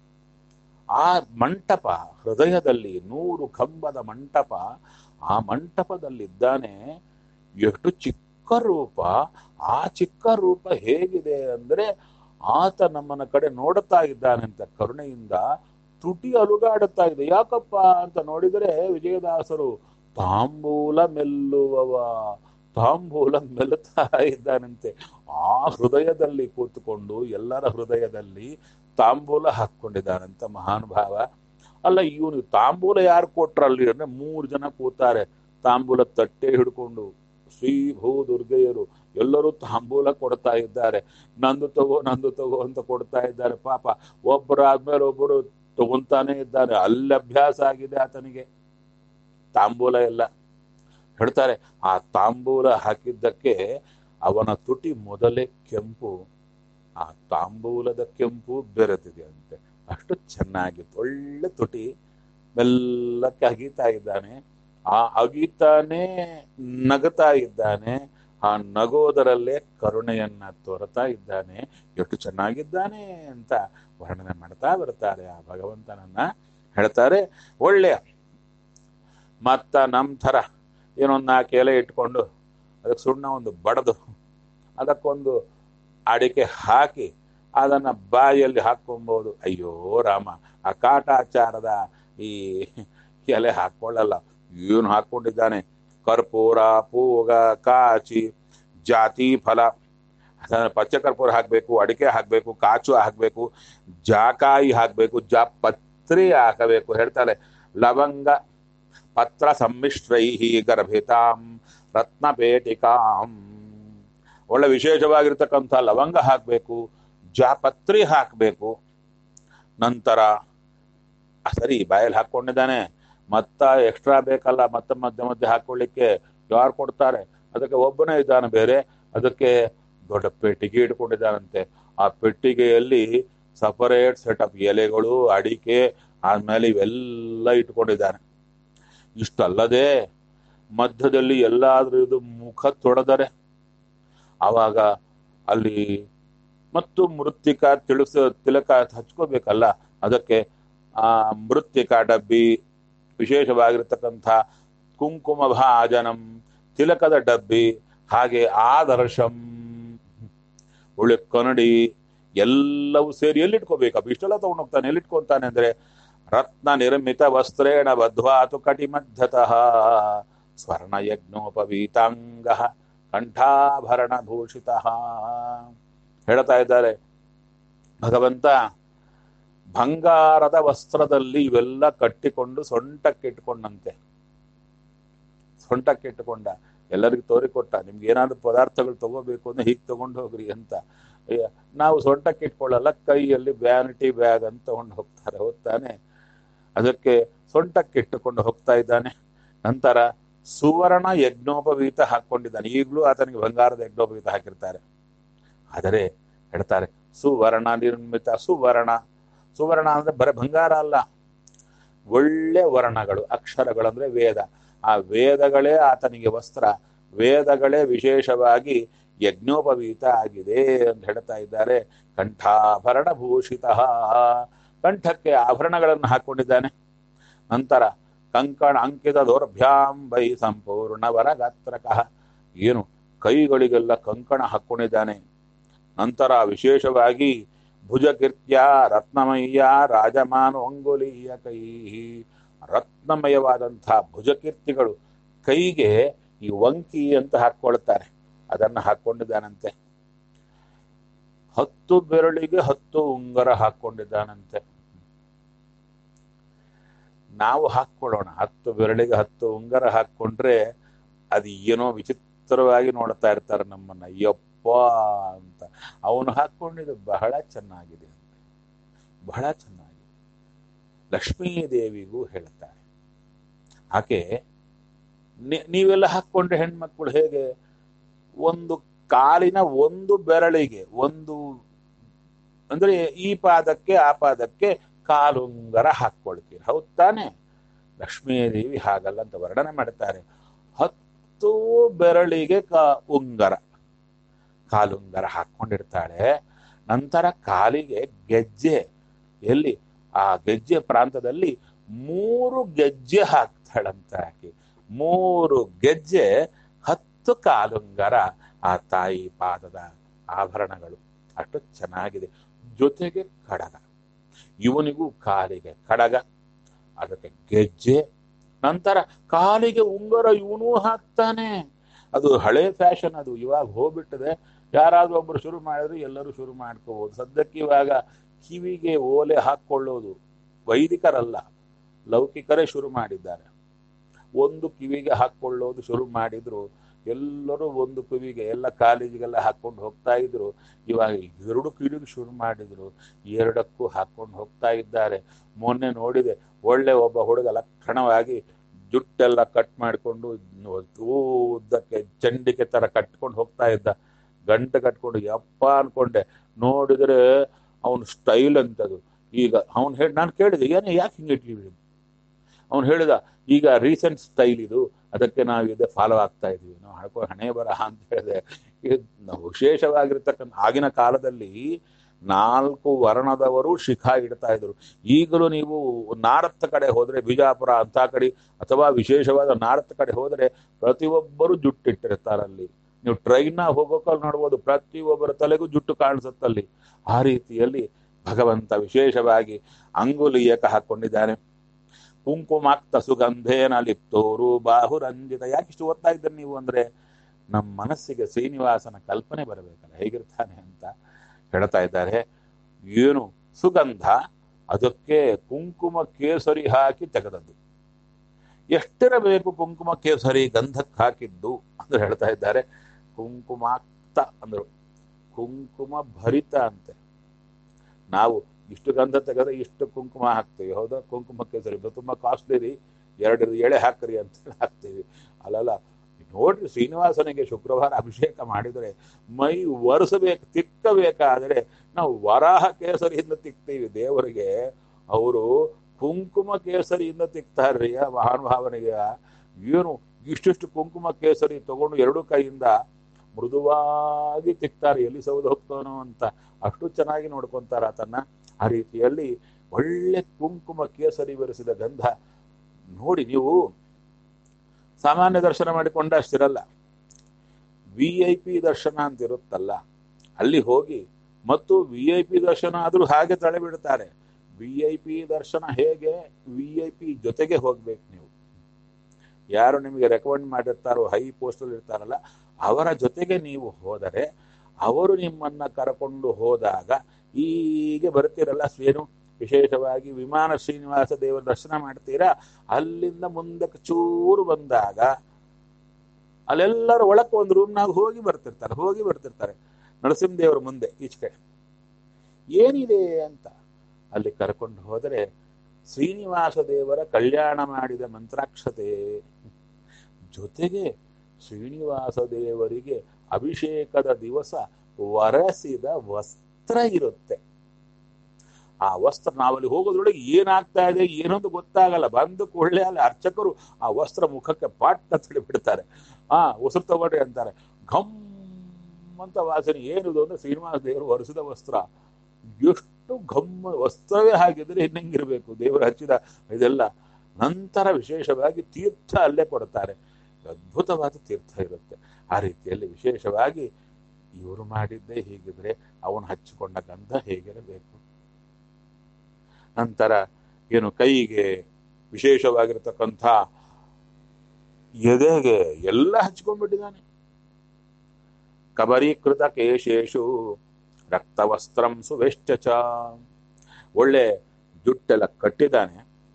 ಆ ಮಂಟಪ ಹೃದಯದಲ್ಲಿ ನೂರು ಕಂಬದ ಮಂಟಪ ಆ ಮಂಟಪದಲ್ಲಿದ್ದಾನೆ ಎಷ್ಟು ಚಿಕ್ಕ ರೂಪ ಆ ಚಿಕ್ಕ ರೂಪ ಹೇಗಿದೆ ಅಂದ್ರೆ ಆತ ನಮ್ಮನ ಕಡೆ ನೋಡುತ್ತಾ ಇದ್ದಾನೆ ಅಂತ ಕರುಣೆಯಿಂದ ತುಟಿ ಅಲುಗಾಡುತ್ತಾ ಇದೆ ಯಾಕಪ್ಪ ಅಂತ ನೋಡಿದರೆ ವಿಜಯದಾಸರು ತಾಂಬೂಲ ಮೆಲ್ಲುವವ ತಾಂಬೂಲ ಮೆಲ್ಲುತ್ತಾ ಇದ್ದಾನಂತೆ ಆ ಹೃದಯದಲ್ಲಿ ಕೂತ್ಕೊಂಡು ಎಲ್ಲರ ಹೃದಯದಲ್ಲಿ ತಾಂಬೂಲ ಹಾಕೊಂಡಿದ್ದಾನಂತ ಮಹಾನುಭಾವ ಅಲ್ಲ ಇವನು ತಾಂಬೂಲ ಯಾರು ಕೊಟ್ರಲ್ಲಿ ಅಂದ್ರೆ ಮೂರು ಜನ ಕೂತಾರೆ ತಾಂಬೂಲ ತಟ್ಟೆ ಹಿಡ್ಕೊಂಡು ಶ್ರೀ ಭೂ ದುರ್ಗೆಯರು ಎಲ್ಲರೂ ತಾಂಬೂಲ ಕೊಡ್ತಾ ಇದ್ದಾರೆ ನಂದು ತಗೋ ನಂದು ತಗೋ ಅಂತ ಕೊಡ್ತಾ ಇದ್ದಾರೆ ಪಾಪ ಒಬ್ಬರು ಆದ್ಮೇಲೆ ಒಬ್ಬರು ತಗೊಂತಾನೆ ಇದ್ದಾರೆ ಅಲ್ಲಿ ಅಭ್ಯಾಸ ಆಗಿದೆ ಆತನಿಗೆ ತಾಂಬೂಲ ಎಲ್ಲ ಹೇಳ್ತಾರೆ ಆ ತಾಂಬೂಲ ಹಾಕಿದ್ದಕ್ಕೆ ಅವನ ತುಟಿ ಮೊದಲೇ ಕೆಂಪು ಆ ತಾಂಬೂಲದ ಕೆಂಪು ಬೆರೆತಿದೆ ಅಂತೆ ಅಷ್ಟು ಚೆನ್ನಾಗಿತ್ತು ಒಳ್ಳೆ ತುಟಿ ಮೆಲ್ಲಕ್ಕೆ ಅಗಿತಾ ಇದ್ದಾನೆ ಆ ಅಗಿತಾನೆ ನಗತಾ ಇದ್ದಾನೆ ಆ ನಗೋದರಲ್ಲೇ ಕರುಣೆಯನ್ನ ತೋರ್ತಾ ಇದ್ದಾನೆ ಎಷ್ಟು ಚೆನ್ನಾಗಿದ್ದಾನೆ ಅಂತ ವರ್ಣನೆ ಮಾಡ್ತಾ ಬರ್ತಾರೆ ಆ ಭಗವಂತನನ್ನ ಹೇಳ್ತಾರೆ ಒಳ್ಳೆಯ ಮತ್ತ ನಮ್ ಥರ ಏನೊಂದು ನಾಲ್ಕು ಎಲೆ ಇಟ್ಕೊಂಡು ಅದಕ್ಕೆ ಸುಣ್ಣ ಒಂದು ಬಡದು ಅದಕ್ಕೊಂದು ಅಡಿಕೆ ಹಾಕಿ ಅದನ್ನ ಬಾಯಲ್ಲಿ ಹಾಕೊಂಬೋದು ಅಯ್ಯೋ ರಾಮ ಆ ಕಾಟಾಚಾರದ ಈ ಎಲೆ ಹಾಕೊಳ್ಳಲ್ಲ ಏನು ಹಾಕೊಂಡಿದ್ದಾನೆ ಕರ್ಪೂರ ಪೂಗ ಕಾಚಿ ಜಾತಿ ಫಲ ಪಚ್ಚ ಕರ್ಪೂರ ಹಾಕಬೇಕು ಅಡಿಕೆ ಹಾಕಬೇಕು ಕಾಚು ಹಾಕಬೇಕು ಜಾಕಾಯಿ ಹಾಕಬೇಕು ಜಾಪತ್ರಿ ಹಾಕಬೇಕು ಹೇಳ್ತಾರೆ ಲವಂಗ ಪತ್ರ ಸಮ್ಮಿಶ್ರೈ ಗರ್ಭಿತಾಂ ರತ್ನಪೇಟಿಕಾಂ ಒಳ್ಳೆ ವಿಶೇಷವಾಗಿರ್ತಕ್ಕಂಥ ಲವಂಗ ಹಾಕಬೇಕು ಜಾಪತ್ರಿ ಹಾಕಬೇಕು ನಂತರ ಸರಿ ಬಾಯಲ್ಲಿ ಹಾಕೊಂಡಿದ್ದಾನೆ ಮತ್ತ ಎಕ್ಸ್ಟ್ರಾ ಬೇಕಲ್ಲ ಮತ್ತೆ ಮಧ್ಯೆ ಮಧ್ಯೆ ಹಾಕೊಳ್ಳಿಕ್ಕೆ ಯಾರು ಕೊಡ್ತಾರೆ ಅದಕ್ಕೆ ಒಬ್ಬನೇ ಇದ್ದಾನೆ ಬೇರೆ ಅದಕ್ಕೆ ದೊಡ್ಡ ಪೆಟ್ಟಿಗೆ ಇಟ್ಕೊಂಡಿದ್ದಾನಂತೆ ಆ ಪೆಟ್ಟಿಗೆಯಲ್ಲಿ ಸಪರೇಟ್ ಸೆಟಪ್ ಎಲೆಗಳು ಅಡಿಕೆ ಆದ್ಮೇಲೆ ಇವೆಲ್ಲ ಇಟ್ಕೊಂಡಿದ್ದಾನೆ ಇಷ್ಟಲ್ಲದೆ ಮಧ್ಯದಲ್ಲಿ ಎಲ್ಲಾದ್ರೂ ಇದು ಮುಖ ತೊಳೆದರೆ ಆವಾಗ ಅಲ್ಲಿ ಮತ್ತು ಮೃತ್ತಿಕ ತಿಳಿಸ ತಿಲಕ ಹಚ್ಕೋಬೇಕಲ್ಲ ಅದಕ್ಕೆ ಆ ಮೃತ್ತಿಕ ಡಬ್ಬಿ ವಿಶೇಷವಾಗಿರ್ತಕ್ಕಂಥ ಕುಂಕುಮ ಭಾಜನಂ ತಿಲಕದ ಡಬ್ಬಿ ಹಾಗೆ ಆದರ್ಶಂ ಒಳ್ಳೆ ಕನ್ನಡಿ ಎಲ್ಲವೂ ಸೇರಿ ಎಲ್ಲಿಟ್ಕೋಬೇಕಪ್ಪ ಇಷ್ಟೆಲ್ಲ ತಗೊಂಡು ಹೋಗ್ತಾನೆ ಎಲ್ಲಿಟ್ಕೊಂತಾನೆ ಅಂದ್ರೆ ರತ್ನ ನಿರ್ಮಿತ ವಸ್ತ್ರೇಣ ಬದ್ವಾತು ಕಟಿಮಧ್ಯತಃ ಸ್ವರ್ಣ ಯಜ್ಞೋಪವೀತಾಂಗ ಕಂಠಾಭರಣ ಭೂಷಿತ ಹೇಳ್ತಾ ಇದ್ದಾರೆ ಭಗವಂತ ಬಂಗಾರದ ವಸ್ತ್ರದಲ್ಲಿ ಇವೆಲ್ಲ ಕಟ್ಟಿಕೊಂಡು ಸೊಂಟಕ್ಕಿಟ್ಕೊಂಡಂತೆ ಸೊಂಟಕ್ಕಿಟ್ಟುಕೊಂಡ ಎಲ್ಲರಿಗೂ ತೋರಿಕೊಟ್ಟ ನಿಮ್ಗೆ ಏನಾದ್ರು ಪದಾರ್ಥಗಳು ತಗೋಬೇಕು ಅಂದ್ರೆ ಹೀಗೆ ತಗೊಂಡು ಹೋಗ್ರಿ ಅಂತ ಅಯ್ಯ, ನಾವು ಸೊಂಟಕ್ಕೆ ಇಟ್ಕೊಳ್ಳಲ್ಲ ಕೈಯಲ್ಲಿ ವ್ಯಾನಿಟಿ ಬ್ಯಾಗ್ ಅಂತ ತಗೊಂಡು ಹೋಗ್ತಾರೆ ಹೋಗ್ತಾನೆ ಅದಕ್ಕೆ ಸೊಂಟಕ್ಕೆ ಇಟ್ಟುಕೊಂಡು ಹೋಗ್ತಾ ಇದ್ದಾನೆ ನಂತರ ಸುವರ್ಣ ಯಜ್ಞೋಪವೀತ ಹಾಕೊಂಡಿದ್ದಾನೆ ಈಗಲೂ ಆತನಿಗೆ ಬಂಗಾರದ ಯಜ್ಞೋಪವೀತ ಹಾಕಿರ್ತಾರೆ ಆದರೆ ಹೇಳ್ತಾರೆ ಸುವರ್ಣ ನಿರ್ಮಿತ ಸುವರ್ಣ ಸುವರ್ಣ ಅಂದ್ರೆ ಬರೀ ಬಂಗಾರ ಅಲ್ಲ ಒಳ್ಳೆ ವರ್ಣಗಳು ಅಕ್ಷರಗಳಂದ್ರೆ ವೇದ ಆ ವೇದಗಳೇ ಆತನಿಗೆ ವಸ್ತ್ರ ವೇದಗಳೇ ವಿಶೇಷವಾಗಿ ಯಜ್ಞೋಪವೀತ ಆಗಿದೆ ಅಂತ ಹೇಳ್ತಾ ಇದ್ದಾರೆ ಕಂಠಾಭರಣ ಭೂಷಿತ ಕಂಠಕ್ಕೆ ಆಭರಣಗಳನ್ನು ಹಾಕೊಂಡಿದ್ದಾನೆ ನಂತರ ಕಂಕಣ ಅಂಕಿತ ದೌರ್ಭ್ಯಾಂ ಬೈ ಸಂಪೂರ್ಣ ವರ ಗಾತ್ರಕಃ ಏನು ಕೈಗಳಿಗೆಲ್ಲ ಕಂಕಣ ಹಾಕೊಂಡಿದ್ದಾನೆ ನಂತರ ವಿಶೇಷವಾಗಿ ಭುಜಕೀರ್ತ್ಯ ರತ್ನಮಯ್ಯ ರಾಜಮಾನು ಅಂಗುಲೀಯ ಕೈ ರತ್ನಮಯವಾದಂತಹ ಭುಜಕೀರ್ತಿಗಳು ಕೈಗೆ ಈ ವಂಕಿ ಅಂತ ಹಾಕೊಳ್ತಾರೆ ಅದನ್ನ ಹಾಕೊಂಡಿದ್ದಾನಂತೆ ಹತ್ತು ಬೆರಳಿಗೆ ಹತ್ತು ಉಂಗರ ಹಾಕೊಂಡಿದ್ದಾನಂತೆ ನಾವು ಹಾಕೊಳ್ಳೋಣ ಹತ್ತು ಬೆರಳಿಗೆ ಹತ್ತು ಉಂಗರ ಹಾಕೊಂಡ್ರೆ ಅದು ಏನೋ ವಿಚಿತ್ರವಾಗಿ ನೋಡ್ತಾ ಇರ್ತಾರೆ ನಮ್ಮನ್ನ ಯಪ್ಪ ಅಂತ ಅವನು ಹಾಕೊಂಡಿದ್ದು ಬಹಳ ಚೆನ್ನಾಗಿದೆ ಬಹಳ ಚೆನ್ನಾಗಿದೆ ಲಕ್ಷ್ಮೀ ದೇವಿಗೂ ಹೇಳ್ತಾರೆ ಆಕೆ ನೀ- ನೀವೆಲ್ಲ ಹಾಕೊಂಡ್ರೆ ಹೆಣ್ಮಕ್ಳು ಹೇಗೆ ಒಂದು ಕಾಲಿನ ಒಂದು ಬೆರಳಿಗೆ ಒಂದು ಅಂದ್ರೆ ಈ ಪಾದಕ್ಕೆ ಆ ಪಾದಕ್ಕೆ ಕಾಲುಂಗರ ಹಾಕೊಳ್ತೀರಿ ಹೌದ್ ತಾನೆ ಲಕ್ಷ್ಮೀದೇವಿ ಹಾಗಲ್ಲ ಅಂತ ವರ್ಣನೆ ಮಾಡ್ತಾರೆ ಹತ್ತು ಬೆರಳಿಗೆ ಕ ಉಂಗರ ಕಾಲುಂಗರ ಹಾಕೊಂಡಿರ್ತಾಳೆ ನಂತರ ಕಾಲಿಗೆ ಗೆಜ್ಜೆ ಎಲ್ಲಿ ಆ ಗೆಜ್ಜೆ ಪ್ರಾಂತದಲ್ಲಿ ಮೂರು ಗೆಜ್ಜೆ ಹಾಕ್ತಾಳಂತ ಆಕೆ ಮೂರು ಗೆಜ್ಜೆ ಹತ್ತು ಕಾಲುಂಗರ ಆ ತಾಯಿ ಪಾದದ ಆಭರಣಗಳು ಅಷ್ಟು ಚೆನ್ನಾಗಿದೆ ಜೊತೆಗೆ ಕಡಗ ಇವನಿಗೂ ಕಾಲಿಗೆ ಕಡಗ ಅದಕ್ಕೆ ಗೆಜ್ಜೆ ನಂತರ ಕಾಲಿಗೆ ಉಂಗರ ಇವನೂ ಹಾಕ್ತಾನೆ ಅದು ಹಳೆ ಫ್ಯಾಷನ್ ಅದು ಇವಾಗ ಹೋಗ್ಬಿಟ್ಟದೆ ಯಾರಾದ್ರೂ ಒಬ್ರು ಶುರು ಮಾಡಿದ್ರೆ ಎಲ್ಲರೂ ಶುರು ಮಾಡ್ಕೋಬಹುದು ಸದ್ಯಕ್ಕೆ ಇವಾಗ ಕಿವಿಗೆ ಓಲೆ ಹಾಕೊಳ್ಳೋದು ವೈದಿಕರಲ್ಲ ಲೌಕಿಕರೇ ಶುರು ಮಾಡಿದ್ದಾರೆ ಒಂದು ಕಿವಿಗೆ ಹಾಕೊಳ್ಳೋದು ಶುರು ಮಾಡಿದ್ರು ಎಲ್ಲರೂ ಒಂದು ಕಿವಿಗೆ ಎಲ್ಲ ಕಾಲೇಜಿಗೆಲ್ಲ ಹಾಕೊಂಡು ಹೋಗ್ತಾ ಇದ್ರು ಇವಾಗ ಎರಡು ಕಿವಿಗೆ ಶುರು ಮಾಡಿದ್ರು ಎರಡಕ್ಕೂ ಹಾಕೊಂಡು ಹೋಗ್ತಾ ಇದ್ದಾರೆ ಮೊನ್ನೆ ನೋಡಿದೆ ಒಳ್ಳೆ ಒಬ್ಬ ಹುಡುಗ ಲಕ್ಷಣವಾಗಿ ಜುಟ್ಟೆಲ್ಲ ಕಟ್ ಮಾಡಿಕೊಂಡು ಉದ್ದಕ್ಕೆ ಚಂಡಿಕೆ ತರ ಕಟ್ಕೊಂಡು ಹೋಗ್ತಾ ಇದ್ದ ಗಂಟೆ ಕಟ್ಕೊಂಡು ಯಪ್ಪ ಅನ್ಕೊಂಡೆ ನೋಡಿದ್ರೆ ಅವನು ಸ್ಟೈಲ್ ಅಂತದು ಈಗ ಅವನು ಹೇಳಿ ನಾನು ಕೇಳಿದೆ ಏನೇ ಯಾಕೆ ಹಿಂಗೆ ಇಟ್ಟಿವಿ ಅವನು ಹೇಳಿದ ಈಗ ರೀಸೆಂಟ್ ಸ್ಟೈಲ್ ಇದು ಅದಕ್ಕೆ ನಾವು ಇದೆ ಫಾಲೋ ಆಗ್ತಾ ಇದೀವಿ ನಾವು ಹಣಕೋ ಹಣೆ ಬರಹ ಅಂತ ಹೇಳಿದೆ ಇದು ನಾವು ವಿಶೇಷವಾಗಿರ್ತಕ್ಕಂಥ ಆಗಿನ ಕಾಲದಲ್ಲಿ ನಾಲ್ಕು ವರ್ಣದವರು ಶಿಖಾ ಇಡ್ತಾ ಇದ್ರು ಈಗಲೂ ನೀವು ನಾರತ್ ಕಡೆ ಹೋದ್ರೆ ಬಿಜಾಪುರ ಅಂತ ಕಡೆ ಅಥವಾ ವಿಶೇಷವಾದ ನಾರತ್ ಕಡೆ ಹೋದ್ರೆ ಪ್ರತಿಯೊಬ್ಬರು ಜುಟ್ಟಿಟ್ಟಿರ್ತಾರಲ್ಲಿ ನೀವು ಟ್ರೈನ್ ಹೋಗೋಕಲ್ಲಿ ನೋಡ್ಬೋದು ಪ್ರತಿಯೊಬ್ಬರ ತಲೆಗೂ ಜುಟ್ಟು ಕಾಣಿಸುತ್ತಲ್ಲಿ ಆ ರೀತಿಯಲ್ಲಿ ಭಗವಂತ ವಿಶೇಷವಾಗಿ ಅಂಗುಲಿಯಕ ಹಾಕೊಂಡಿದ್ದಾನೆ ಕುಂಕುಮಾಕ್ತ ಸುಗಂಧೇನ ಲಿಪ್ತೋರು ಬಾಹುರಂಜಿತ ಯಾಕಿಷ್ಟು ಓದ್ತಾ ಇದ್ದೀರಿ ನೀವು ಅಂದ್ರೆ ನಮ್ಮ ಮನಸ್ಸಿಗೆ ಶ್ರೀನಿವಾಸನ ಕಲ್ಪನೆ ಬರಬೇಕಲ್ಲ ಹೇಗಿರ್ತಾನೆ ಅಂತ ಹೇಳ್ತಾ ಇದ್ದಾರೆ ಏನು ಸುಗಂಧ ಅದಕ್ಕೆ ಕುಂಕುಮ ಕೇಸರಿ ಹಾಕಿ ತೆಗೆದದ್ದು ಎಷ್ಟಿರಬೇಕು ಕುಂಕುಮ ಕೇಸರಿ ಗಂಧಕ್ಕೆ ಹಾಕಿದ್ದು ಅಂತ ಹೇಳ್ತಾ ಇದ್ದಾರೆ ಕುಂಕುಮಾಕ್ತ ಅಂದ್ರು ಕುಂಕುಮ ಭರಿತ ಅಂತೆ ನಾವು ಇಷ್ಟು ಗಂಧ ತೆಗೆದ್ರೆ ಇಷ್ಟು ಕುಂಕುಮ ಹಾಕ್ತೀವಿ ಹೌದಾ ಕುಂಕುಮ ಕೇಸರಿ ತುಂಬಾ ಕಾಸ್ಟ್ಲಿ ರೀ ಎರಡು ಎಳೆ ಹಾಕ್ರಿ ಅಂತ ಹಾಕ್ತೀವಿ ಅಲ್ಲಲ್ಲ ನೋಡ್ರಿ ಶ್ರೀನಿವಾಸನಿಗೆ ಶುಕ್ರವಾರ ಅಭಿಷೇಕ ಮಾಡಿದರೆ ಮೈ ಒರೆಸಬೇಕು ತಿಕ್ಕಬೇಕಾದ್ರೆ ನಾವು ವರಾಹ ಕೇಸರಿಯಿಂದ ತಿಕ್ತೀವಿ ದೇವರಿಗೆ ಅವರು ಕುಂಕುಮ ಕೇಸರಿಯಿಂದ ತಿಕ್ತಾರ್ರಿ ಆ ಮಹಾನುಭಾವನಿಗೆ ಏನು ಇಷ್ಟಿಷ್ಟು ಕುಂಕುಮ ಕೇಸರಿ ತಗೊಂಡು ಎರಡು ಕೈಯಿಂದ ಮೃದುವಾಗಿ ತಿಕ್ತಾರೆ ಎಲ್ಲಿ ಸೌದು ಹೋಗ್ತಾನೋ ಅಂತ ಅಷ್ಟು ಚೆನ್ನಾಗಿ ನೋಡ್ಕೊಂತಾರ ಆತನ್ನ ಆ ರೀತಿಯಲ್ಲಿ ಒಳ್ಳೆ ಕುಂಕುಮ ಕೇಸರಿ ಬೆರೆಸಿದ ಗಂಧ ನೋಡಿ ನೀವು ಸಾಮಾನ್ಯ ದರ್ಶನ ಮಾಡಿಕೊಂಡ ಅಷ್ಟಿರಲ್ಲ ವಿ ಐ ಪಿ ದರ್ಶನ ಅಂತ ಇರುತ್ತಲ್ಲ ಅಲ್ಲಿ ಹೋಗಿ ಮತ್ತು ವಿ ಐ ಪಿ ದರ್ಶನ ಆದ್ರೂ ಹಾಗೆ ತಳೆಬಿಡ್ತಾರೆ ವಿ ಐ ಪಿ ದರ್ಶನ ಹೇಗೆ ವಿ ಐ ಪಿ ಜೊತೆಗೆ ಹೋಗ್ಬೇಕು ನೀವು ಯಾರು ನಿಮಗೆ ರೆಕಮೆಂಡ್ ಮಾಡಿರ್ತಾರೋ ಹೈ ಪೋಸ್ಟಲ್ಲಿ ಇರ್ತಾರಲ್ಲ ಅವರ ಜೊತೆಗೆ ನೀವು ಹೋದರೆ ಅವರು ನಿಮ್ಮನ್ನ ಕರ್ಕೊಂಡು ಹೋದಾಗ ಹೀಗೆ ಬರ್ತೀರಲ್ಲ ಏನು ವಿಶೇಷವಾಗಿ ವಿಮಾನ ಶ್ರೀನಿವಾಸ ದೇವರ ದರ್ಶನ ಮಾಡ್ತೀರಾ ಅಲ್ಲಿಂದ ಮುಂದಕ್ಕೆ ಚೂರು ಬಂದಾಗ ಅಲ್ಲೆಲ್ಲರೂ ಒಳಕ್ಕೆ ಒಂದು ರೂಮ್ನಾಗ ಹೋಗಿ ಬರ್ತಿರ್ತಾರೆ ಹೋಗಿ ಬರ್ತಿರ್ತಾರೆ ನರಸಿಂಹದೇವರ ಮುಂದೆ ಈಚೆ ಕಡೆ ಏನಿದೆ ಅಂತ ಅಲ್ಲಿ ಕರ್ಕೊಂಡು ಹೋದರೆ ಶ್ರೀನಿವಾಸ ದೇವರ ಕಲ್ಯಾಣ ಮಾಡಿದ ಮಂತ್ರಾಕ್ಷತೆ ಜೊತೆಗೆ ಶ್ರೀನಿವಾಸ ದೇವರಿಗೆ ಅಭಿಷೇಕದ ದಿವಸ ವರಸಿದ ವಸ್ತ್ರ ಇರುತ್ತೆ ಆ ವಸ್ತ್ರ ನಾವಲ್ಲಿ ಹೋಗೋದ್ರೊಳಗೆ ಏನಾಗ್ತಾ ಇದೆ ಏನೊಂದು ಗೊತ್ತಾಗಲ್ಲ ಬಂದು ಕೊಳ್ಳೆ ಅಲ್ಲಿ ಅರ್ಚಕರು ಆ ವಸ್ತ್ರ ಮುಖಕ್ಕೆ ಪಾಟ್ ತಳಿ ಬಿಡ್ತಾರೆ ಆ ಉಸಿರು ತಗೊಳ್ರಿ ಅಂತಾರೆ ಘಮ್ ಅಂತ ವಾಸನೆ ಏನಿದು ಅಂದ್ರೆ ಶ್ರೀನಿವಾಸ ದೇವರು ಒರೆಸಿದ ವಸ್ತ್ರ ಎಷ್ಟು ಘಮ್ ವಸ್ತ್ರವೇ ಹಾಗಿದ್ರೆ ಇನ್ನಂಗಿರ್ಬೇಕು ದೇವರು ಹಚ್ಚಿದ ಇದೆಲ್ಲ ನಂತರ ವಿಶೇಷವಾಗಿ ತೀರ್ಥ ಅಲ್ಲೇ ಕೊಡ್ತಾರೆ ಅದ್ಭುತವಾದ ತೀರ್ಥ ಇರುತ್ತೆ ಆ ರೀತಿಯಲ್ಲಿ ವಿಶೇಷವಾಗಿ ಇವರು ಮಾಡಿದ್ದೇ ಹೀಗಿದ್ರೆ ಅವನು ಹಚ್ಚಿಕೊಂಡ ಗಂಧ ಹೇಗಿರಬೇಕು ನಂತರ ಏನು ಕೈಗೆ ವಿಶೇಷವಾಗಿರತಕ್ಕಂಥ ಎದೆಗೆ ಎಲ್ಲ ಹಚ್ಕೊಂಡ್ಬಿಟ್ಟಿದ್ದಾನೆ ಕಬರೀಕೃತ ಕೇಶೇಶು ರಕ್ತವಸ್ತ್ರಂ ಸುವೆಷ್ಟಚ ಒಳ್ಳೆ ಜುಟ್ಟೆಲ್ಲ ಕಟ್ಟಿದ್ದಾನೆ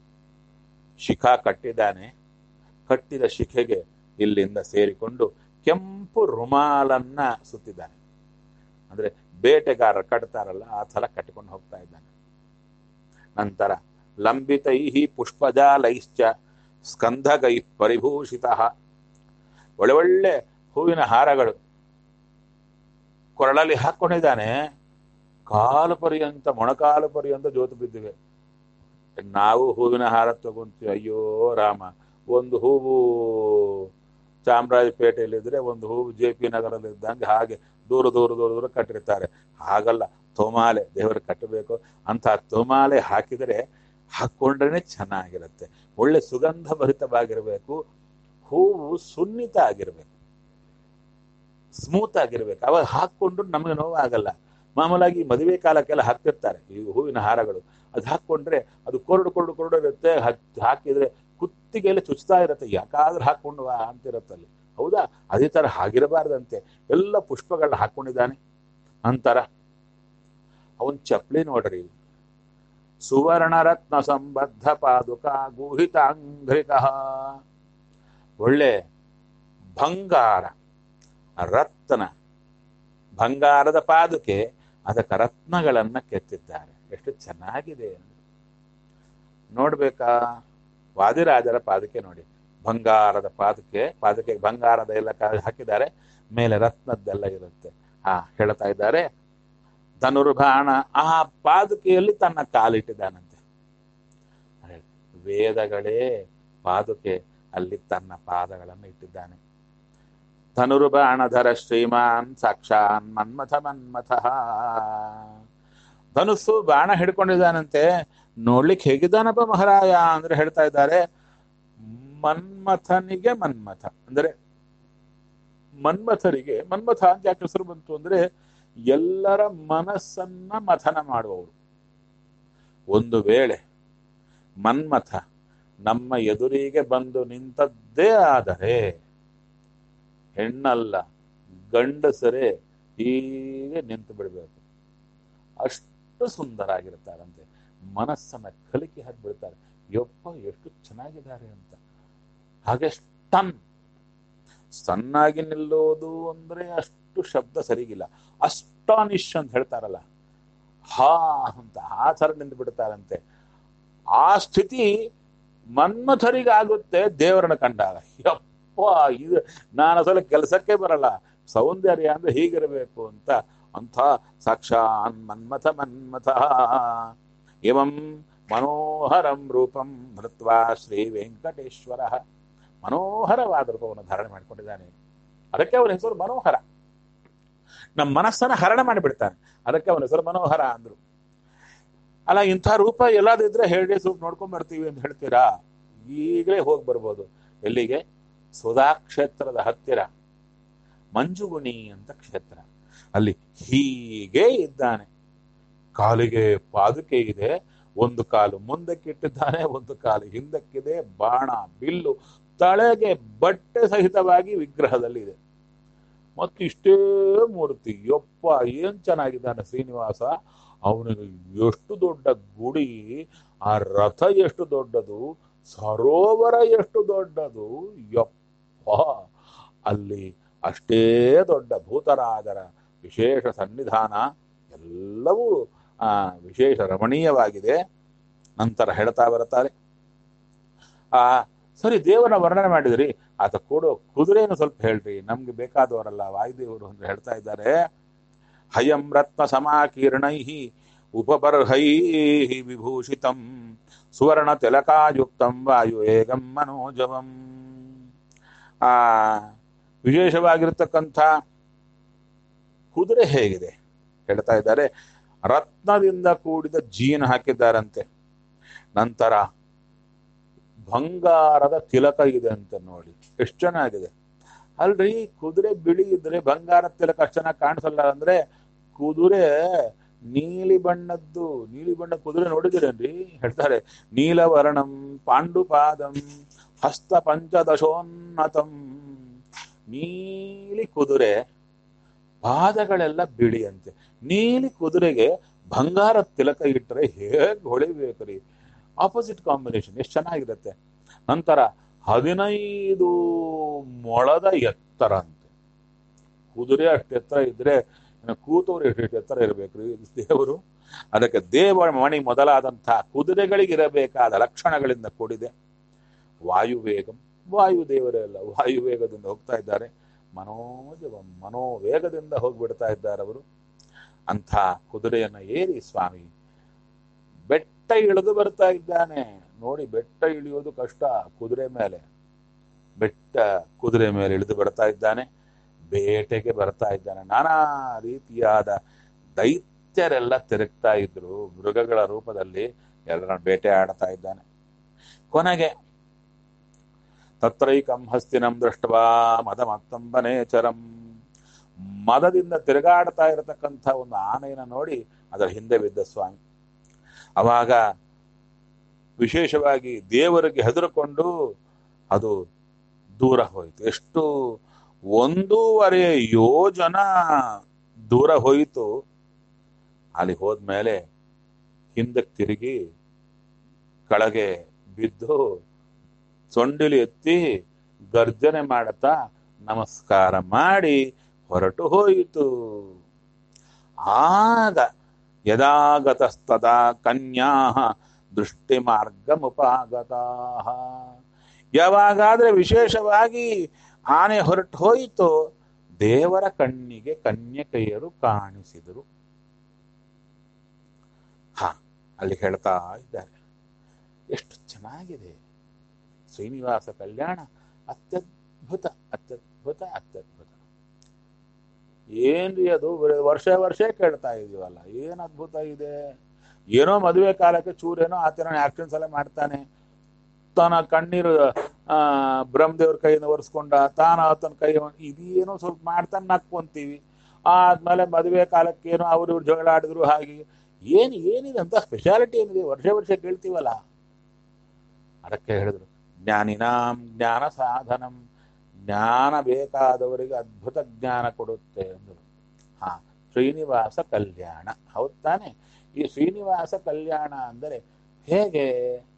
ಶಿಖಾ ಕಟ್ಟಿದ್ದಾನೆ ಕಟ್ಟಿದ ಶಿಖೆಗೆ ಇಲ್ಲಿಂದ ಸೇರಿಕೊಂಡು ಕೆಂಪು ರುಮಾಲನ್ನ ಸುತ್ತಿದ್ದಾನೆ ಅಂದ್ರೆ ಬೇಟೆಗಾರ ಕಟ್ತಾರಲ್ಲ ಆ ಥರ ಕಟ್ಟಿಕೊಂಡು ಹೋಗ್ತಾ ಇದ್ದಾನೆ ನಂತರ ಲಂಬಿತೈ ಪುಷ್ಪಜಾಲೈಶ್ಚ ಸ್ಕಂಧಗೈ ಪರಿಭೂಷಿತ ಒಳ್ಳೆ ಒಳ್ಳೆ ಹೂವಿನ ಹಾರಗಳು ಕೊರಳಲ್ಲಿ ಹಾಕೊಂಡಿದ್ದಾನೆ ಕಾಲು ಪರ್ಯಂತ ಮೊಣಕಾಲು ಪರ್ಯಂತ ಜೋತು ಬಿದ್ದಿವೆ ನಾವು ಹೂವಿನ ಹಾರ ತಗೊಂತೀವಿ ಅಯ್ಯೋ ರಾಮ ಒಂದು ಹೂವು ಚಾಮರಾಜಪೇಟೆಯಲ್ಲಿದ್ರೆ ಒಂದು ಹೂವು ಜೆ ಪಿ ನಗರಲ್ಲಿ ಇದ್ದಂಗೆ ಹಾಗೆ ದೂರ ದೂರ ದೂರ ದೂರ ಕಟ್ಟಿರ್ತಾರೆ ಹಾಗಲ್ಲ ತೊಮಾಲೆ ದೇವರು ಕಟ್ಟಬೇಕು ಅಂತ ತೊಮಾಲೆ ಹಾಕಿದರೆ ಹಾಕೊಂಡ್ರೇನೆ ಚೆನ್ನಾಗಿರುತ್ತೆ ಒಳ್ಳೆ ಸುಗಂಧ ಭರಿತವಾಗಿರ್ಬೇಕು ಹೂವು ಸುನ್ನಿತ ಆಗಿರ್ಬೇಕು ಸ್ಮೂತ್ ಆಗಿರ್ಬೇಕು ಅವಾಗ ಹಾಕೊಂಡ್ರು ನಮಗೆ ನೋವಾಗಲ್ಲ ಮಾಮೂಲಾಗಿ ಮದುವೆ ಕಾಲಕ್ಕೆಲ್ಲ ಹಾಕ್ತಿರ್ತಾರೆ ಈ ಹೂವಿನ ಹಾರಗಳು ಅದು ಹಾಕೊಂಡ್ರೆ ಅದು ಕೊರಡು ಕೊರಡು ಕೊರಡು ಇರುತ್ತೆ ಹಚ್- ಹಾಕಿದ್ರೆ ಕುತ್ತಿಗೆಲ್ಲ ಚುಚ್ತಾ ಇರುತ್ತೆ ಯಾಕಾದ್ರೂ ಹಾಕೊಂಡು ವಾ ಅಂತಿರತ್ತಲ್ಲಿ ಹೌದಾ ಅದೇ ತರ ಹಾಗಿರಬಾರ್ದಂತೆ ಎಲ್ಲ ಪುಷ್ಪಗಳನ್ನ ಹಾಕೊಂಡಿದ್ದಾನೆ ನಂತರ ಅವನ್ ಚಪ್ಲಿ ನೋಡ್ರಿ ಸುವರ್ಣ ರತ್ನ ಸಂಬದ್ಧ ಪಾದುಕ ಗೂಹಿತಾಂಘ್ರಿಕ ಒಳ್ಳೆ ಬಂಗಾರ ರತ್ನ ಬಂಗಾರದ ಪಾದುಕೆ ಅದಕ್ಕೆ ರತ್ನಗಳನ್ನ ಕೆತ್ತಿದ್ದಾರೆ ಎಷ್ಟು ಚೆನ್ನಾಗಿದೆ ನೋಡ್ಬೇಕಾ ವಾದಿರಾಜರ ಪಾದಕೆ ನೋಡಿ ಬಂಗಾರದ ಪಾದಕೆ ಪಾದಕೆ ಬಂಗಾರದ ಎಲ್ಲ ಕ- ಹಾಕಿದ್ದಾರೆ ಮೇಲೆ ರತ್ನದ್ದೆಲ್ಲ ಇರುತ್ತೆ ಆ ಹೇಳ್ತಾ ಇದ್ದಾರೆ ಧನುರ್ಬಾಣ ಆ ಪಾದುಕೆಯಲ್ಲಿ ತನ್ನ ಕಾಲಿಟ್ಟಿದ್ದಾನಂತೆ ಅರೆ, ವೇದಗಳೇ ಪಾದುಕೆ ಅಲ್ಲಿ ತನ್ನ ಪಾದಗಳನ್ನು ಇಟ್ಟಿದ್ದಾನೆ ಧನುರ್ಬಾಣಧರ ಶ್ರೀಮಾನ್ ಸಾಕ್ಷಾನ್ ಮನ್ಮಥ ಮನ್ಮಥ ಧನುಸ್ಸು ಬಾಣ ಹಿಡ್ಕೊಂಡಿದ್ದಾನಂತೆ ನೋಡ್ಲಿಕ್ಕೆ ಹೇಗಿದ್ದಾನಪ್ಪ ಮಹಾರಾಯ ಅಂದ್ರೆ ಹೇಳ್ತಾ ಇದ್ದಾರೆ ಮನ್ಮಥನಿಗೆ ಮನ್ಮಥ ಅಂದ್ರೆ ಮನ್ಮಥರಿಗೆ ಮನ್ಮಥ ಅಂತ ಯಾಕೆ ಹೆಸರು ಬಂತು ಅಂದ್ರೆ ಎಲ್ಲರ ಮನಸ್ಸನ್ನ ಮಥನ ಮಾಡುವವರು ಒಂದು ವೇಳೆ ಮನ್ಮಥ ನಮ್ಮ ಎದುರಿಗೆ ಬಂದು ನಿಂತದ್ದೇ ಆದರೆ ಹೆಣ್ಣಲ್ಲ ಗಂಡಸರೇ ಹೀಗೆ ನಿಂತು ಬಿಡಬೇಕು ಅಷ್ಟು ಸುಂದರ ಆಗಿರ್ತಾರಂತೆ ಮನಸ್ಸನ್ನ ಕಲಿಕೆ ಹಾಕ್ಬಿಡ್ತಾರೆ ಯಪ್ಪ ಎಷ್ಟು ಚೆನ್ನಾಗಿದ್ದಾರೆ ಅಂತ ಹಾಗೆ ಸ್ಟನ್ ಸಣ್ಣಾಗಿ ನಿಲ್ಲೋದು ಅಂದ್ರೆ ಅಷ್ಟು ಶಬ್ದ ಸರಿಗಿಲ್ಲ ಅಸ್ಟಾನಿಶ್ ಅಂತ ಹೇಳ್ತಾರಲ್ಲ ಹಾ ಅಂತ ಆ ಥರ ನಿಂತು ಬಿಡ್ತಾರಂತೆ ಆ ಸ್ಥಿತಿ ಮನ್ಮಥರಿಗಾಗುತ್ತೆ ದೇವರನ್ನ ಕಂಡಾಗ ಯಪ್ಪ ಇದು ನಾನು ಅಸಲ ಕೆಲಸಕ್ಕೆ ಬರಲ್ಲ ಸೌಂದರ್ಯ ಅಂದ್ರೆ ಹೀಗಿರಬೇಕು ಅಂತ ಅಂಥ ಸಾಕ್ಷಾನ್ ಮನ್ಮಥ ಮನ್ಮಥ ಏವಂ ಮನೋಹರಂ ರೂಪಂ ಧೃತ್ವಾ ಶ್ರೀ ವೆಂಕಟೇಶ್ವರ ಮನೋಹರವಾದ ರೂಪವನ್ನು ಧಾರಣೆ ಮಾಡಿಕೊಂಡಿದ್ದಾನೆ ಅದಕ್ಕೆ ಅವನ ಹೆಸರು ಮನೋಹರ ನಮ್ಮ ಮನಸ್ಸನ್ನ ಹರಣ ಮಾಡಿಬಿಡ್ತಾನೆ ಅದಕ್ಕೆ ಅವನ ಹೆಸರು ಮನೋಹರ ಅಂದ್ರು ಅಲ್ಲ ಇಂಥ ರೂಪ ಎಲ್ಲಾದಿದ್ರೆ ಹೇಳಿ ಸ್ವಲ್ಪ ನೋಡ್ಕೊಂಡ್ ಬರ್ತೀವಿ ಅಂತ ಹೇಳ್ತೀರಾ ಈಗಲೇ ಹೋಗಿ ಬರ್ಬೋದು ಎಲ್ಲಿಗೆ ಸುಧಾ ಕ್ಷೇತ್ರದ ಹತ್ತಿರ ಮಂಜುಗುಣಿ ಅಂತ ಕ್ಷೇತ್ರ ಅಲ್ಲಿ ಹೀಗೆ ಇದ್ದಾನೆ ಕಾಲಿಗೆ ಪಾದುಕೆ ಇದೆ ಒಂದು ಕಾಲು ಮುಂದಕ್ಕೆ ಇಟ್ಟಿದ್ದಾನೆ ಒಂದು ಕಾಲು ಹಿಂದಕ್ಕಿದೆ ಬಾಣ ಬಿಲ್ಲು ತಳೆಗೆ ಬಟ್ಟೆ ಸಹಿತವಾಗಿ ವಿಗ್ರಹದಲ್ಲಿ ಇದೆ ಮತ್ತು ಇಷ್ಟೇ ಮೂರ್ತಿ ಯಪ್ಪ ಏನ್ ಚೆನ್ನಾಗಿದ್ದಾನೆ ಶ್ರೀನಿವಾಸ ಅವನಿಗೆ ಎಷ್ಟು ದೊಡ್ಡ ಗುಡಿ ಆ ರಥ ಎಷ್ಟು ದೊಡ್ಡದು ಸರೋವರ ಎಷ್ಟು ದೊಡ್ಡದು ಯಪ್ಪ ಅಲ್ಲಿ ಅಷ್ಟೇ ದೊಡ್ಡ ಭೂತರಾಜರ ವಿಶೇಷ ಸನ್ನಿಧಾನ ಎಲ್ಲವೂ ಆ ವಿಶೇಷ ರಮಣೀಯವಾಗಿದೆ ನಂತರ ಹೇಳ್ತಾ ಬರುತ್ತಾರೆ ಆ ಸರಿ ದೇವರ ವರ್ಣನೆ ಮಾಡಿದ್ರಿ ಆತ ಕೊಡೋ ಕುದುರೆಯನ್ನು ಸ್ವಲ್ಪ ಹೇಳ್ರಿ ನಮ್ಗೆ ಬೇಕಾದವರಲ್ಲ ವಾಯುದೇವರು ಅಂತ ಹೇಳ್ತಾ ಇದ್ದಾರೆ ಹಯಂ ರತ್ನ ಸಮಾಕೀರ್ಣೈ ಉಪಬರ್ಹೈ ವಿಭೂಷಿತಂ ಸುವರ್ಣ ತಿಲಕಾಯುಕ್ತಂ ವಾಯುವೇಗಂ ಮನೋಜವಂ ಆ ವಿಶೇಷವಾಗಿರ್ತಕ್ಕಂಥ ಕುದುರೆ ಹೇಗಿದೆ ಹೇಳ್ತಾ ಇದ್ದಾರೆ ರತ್ನದಿಂದ ಕೂಡಿದ ಜೀನ್ ಹಾಕಿದ್ದಾರಂತೆ ನಂತರ ಬಂಗಾರದ ತಿಲಕ ಇದೆ ಅಂತ ನೋಡಿ ಎಷ್ಟು ಚೆನ್ನಾಗಿದೆ ಅಲ್ರಿ ಕುದುರೆ ಬಿಳಿ ಇದ್ರೆ ಬಂಗಾರದ ತಿಲಕ ಅಷ್ಟು ಚೆನ್ನಾಗಿ ಕಾಣಿಸಲ್ಲ ಅಂದ್ರೆ ಕುದುರೆ ನೀಲಿ ಬಣ್ಣದ್ದು ನೀಲಿ ಬಣ್ಣ ಕುದುರೆ ನೋಡಿದಿರೇನ್ರಿ ಹೇಳ್ತಾರೆ ನೀಲವರ್ಣಂ ಪಾಂಡುಪಾದಂ ಹಸ್ತ ಪಂಚದಶೋನ್ನತಂ ನೀಲಿ ಕುದುರೆ ಪಾದಗಳೆಲ್ಲ ಬಿಳಿ ಅಂತೆ ನೀಲಿ ಕುದುರೆಗೆ ಬಂಗಾರ ತಿಲಕ ಇಟ್ಟರೆ ಹೇಗೆ ಹೊಳಿಬೇಕ್ರಿ ಆಪೋಸಿಟ್ ಕಾಂಬಿನೇಷನ್ ಎಷ್ಟು ಚೆನ್ನಾಗಿರುತ್ತೆ ನಂತರ ಹದಿನೈದು ಮೊಳದ ಎತ್ತರ ಅಂತೆ ಕುದುರೆ ಅಷ್ಟು ಎತ್ತರ ಇದ್ರೆ ಇನ್ನು ಕೂತವ್ರು ಎಷ್ಟು ಎತ್ತರ ಇರ್ಬೇಕ್ರಿ ದೇವರು ಅದಕ್ಕೆ ದೇವ ಮಣಿ ಮೊದಲಾದಂತಹ ಕುದುರೆಗಳಿಗೆ ಇರಬೇಕಾದ ಲಕ್ಷಣಗಳಿಂದ ಕೂಡಿದೆ ವಾಯುವೇಗಂ ವಾಯುದೇವರೇ ಅಲ್ಲ ವಾಯುವೇಗದಿಂದ ಹೋಗ್ತಾ ಇದ್ದಾರೆ ಮನೋಜವ ಮನೋವೇಗದಿಂದ ಹೋಗ್ಬಿಡ್ತಾ ಇದ್ದಾರೆ ಅವರು ಅಂಥ ಕುದುರೆಯನ್ನ ಏರಿ ಸ್ವಾಮಿ ಬೆಟ್ಟ ಇಳಿದು ಬರ್ತಾ ಇದ್ದಾನೆ ನೋಡಿ ಬೆಟ್ಟ ಇಳಿಯೋದು ಕಷ್ಟ ಕುದುರೆ ಮೇಲೆ ಬೆಟ್ಟ ಕುದುರೆ ಮೇಲೆ ಇಳಿದು ಬರ್ತಾ ಇದ್ದಾನೆ ಬೇಟೆಗೆ ಬರ್ತಾ ಇದ್ದಾನೆ ನಾನಾ ರೀತಿಯಾದ ದೈತ್ಯರೆಲ್ಲ ತಿರುಗ್ತಾ ಇದ್ರು ಮೃಗಗಳ ರೂಪದಲ್ಲಿ ಎಲ್ಲರನ್ನ ಬೇಟೆ ಆಡ್ತಾ ಇದ್ದಾನೆ ಕೊನೆಗೆ ತತ್ರೈಕಂ ಹಸ್ತಿನಂ ದೃಷ್ಟವಾ ಮದ ಮತ್ತಂಬನೇಚರಂ ಮದದಿಂದ ತಿರುಗಾಡ್ತಾ ಇರತಕ್ಕಂಥ ಒಂದು ಆನೆಯನ್ನು ನೋಡಿ ಅದರ ಹಿಂದೆ ಬಿದ್ದ ಸ್ವಾಮಿ ಅವಾಗ ವಿಶೇಷವಾಗಿ ದೇವರಿಗೆ ಹೆದರುಕೊಂಡು ಅದು ದೂರ ಹೋಯಿತು ಎಷ್ಟು ಒಂದೂವರೆ ಯೋಜನ ದೂರ ಹೋಯಿತು ಅಲ್ಲಿ ಹೋದ್ಮೇಲೆ ಹಿಂದಕ್ಕೆ ತಿರುಗಿ ಕೆಳಗೆ ಬಿದ್ದು ಸೊಂಡಿಲು ಎತ್ತಿ ಗರ್ಜನೆ ಮಾಡುತ್ತಾ ನಮಸ್ಕಾರ ಮಾಡಿ ಹೊರಟು ಹೋಯಿತು ಆಗ ಯದಾಗತಸ್ತದಾ ಕನ್ಯಾ ದೃಷ್ಟಿ ಮಾರ್ಗಮುಪಾಗತಾ ಯಾವಾಗಾದ್ರೆ ವಿಶೇಷವಾಗಿ ಆನೆ ಹೊರಟು ಹೋಯಿತು ದೇವರ ಕಣ್ಣಿಗೆ ಕನ್ಯಕೆಯರು ಕಾಣಿಸಿದರು ಹಾ ಅಲ್ಲಿ ಹೇಳ್ತಾ ಇದ್ದಾರೆ ಎಷ್ಟು ಚೆನ್ನಾಗಿದೆ ಶ್ರೀನಿವಾಸ ಕಲ್ಯಾಣ ಅತ್ಯದ್ಭುತ ಅತ್ಯದ್ಭುತ ಅತ್ಯದ್ಭುತ ಏನ್ರಿ ಅದು ಬರೀ ವರ್ಷ ವರ್ಷ ಕೇಳ್ತಾ ಇದೀವಲ್ಲ ಏನ್ ಅದ್ಭುತ ಇದೆ ಏನೋ ಮದುವೆ ಕಾಲಕ್ಕೆ ಚೂರೇನೋ ಆತನ ಆಕ್ಷನ್ಸ್ ಎಲ್ಲ ಮಾಡ್ತಾನೆ ತನ್ನ ಕಣ್ಣೀರು ಆ ಬ್ರಹ್ಮದೇವ್ರ ಕೈಯಿಂದ ಒರೆಸ್ಕೊಂಡ ತಾನ ಆತನ ಕೈ ಇದೇನೋ ಸ್ವಲ್ಪ ಮಾಡ್ತಾನೆ ನಕ್ಕೊಂತೀವಿ ಆದ್ಮೇಲೆ ಮದುವೆ ಕಾಲಕ್ಕೆ ಏನೋ ಅವ್ರು ಇವ್ರು ಜಗಳ ಆಡಿದ್ರು ಹಾಗೆ ಏನ್ ಏನಿದೆ ಅಂತ ಸ್ಪೆಷಾಲಿಟಿ ಏನಿದೆ ವರ್ಷ ವರ್ಷ ಕೇಳ್ತೀವಲ್ಲ ಅದಕ್ಕೆ ಹೇಳಿದ್ರು ಜ್ಞಾನಿನಾಂ ಜ್ಞಾನ ಸಾಧನಂ ಜ್ಞಾನ ಬೇಕಾದವರಿಗೆ ಅದ್ಭುತ ಜ್ಞಾನ ಕೊಡುತ್ತೆ ಅಂದರು ಹಾ ಶ್ರೀನಿವಾಸ ಕಲ್ಯಾಣ ಹೌದ್ ತಾನೆ ಈ ಶ್ರೀನಿವಾಸ ಕಲ್ಯಾಣ ಅಂದರೆ ಹೇಗೆ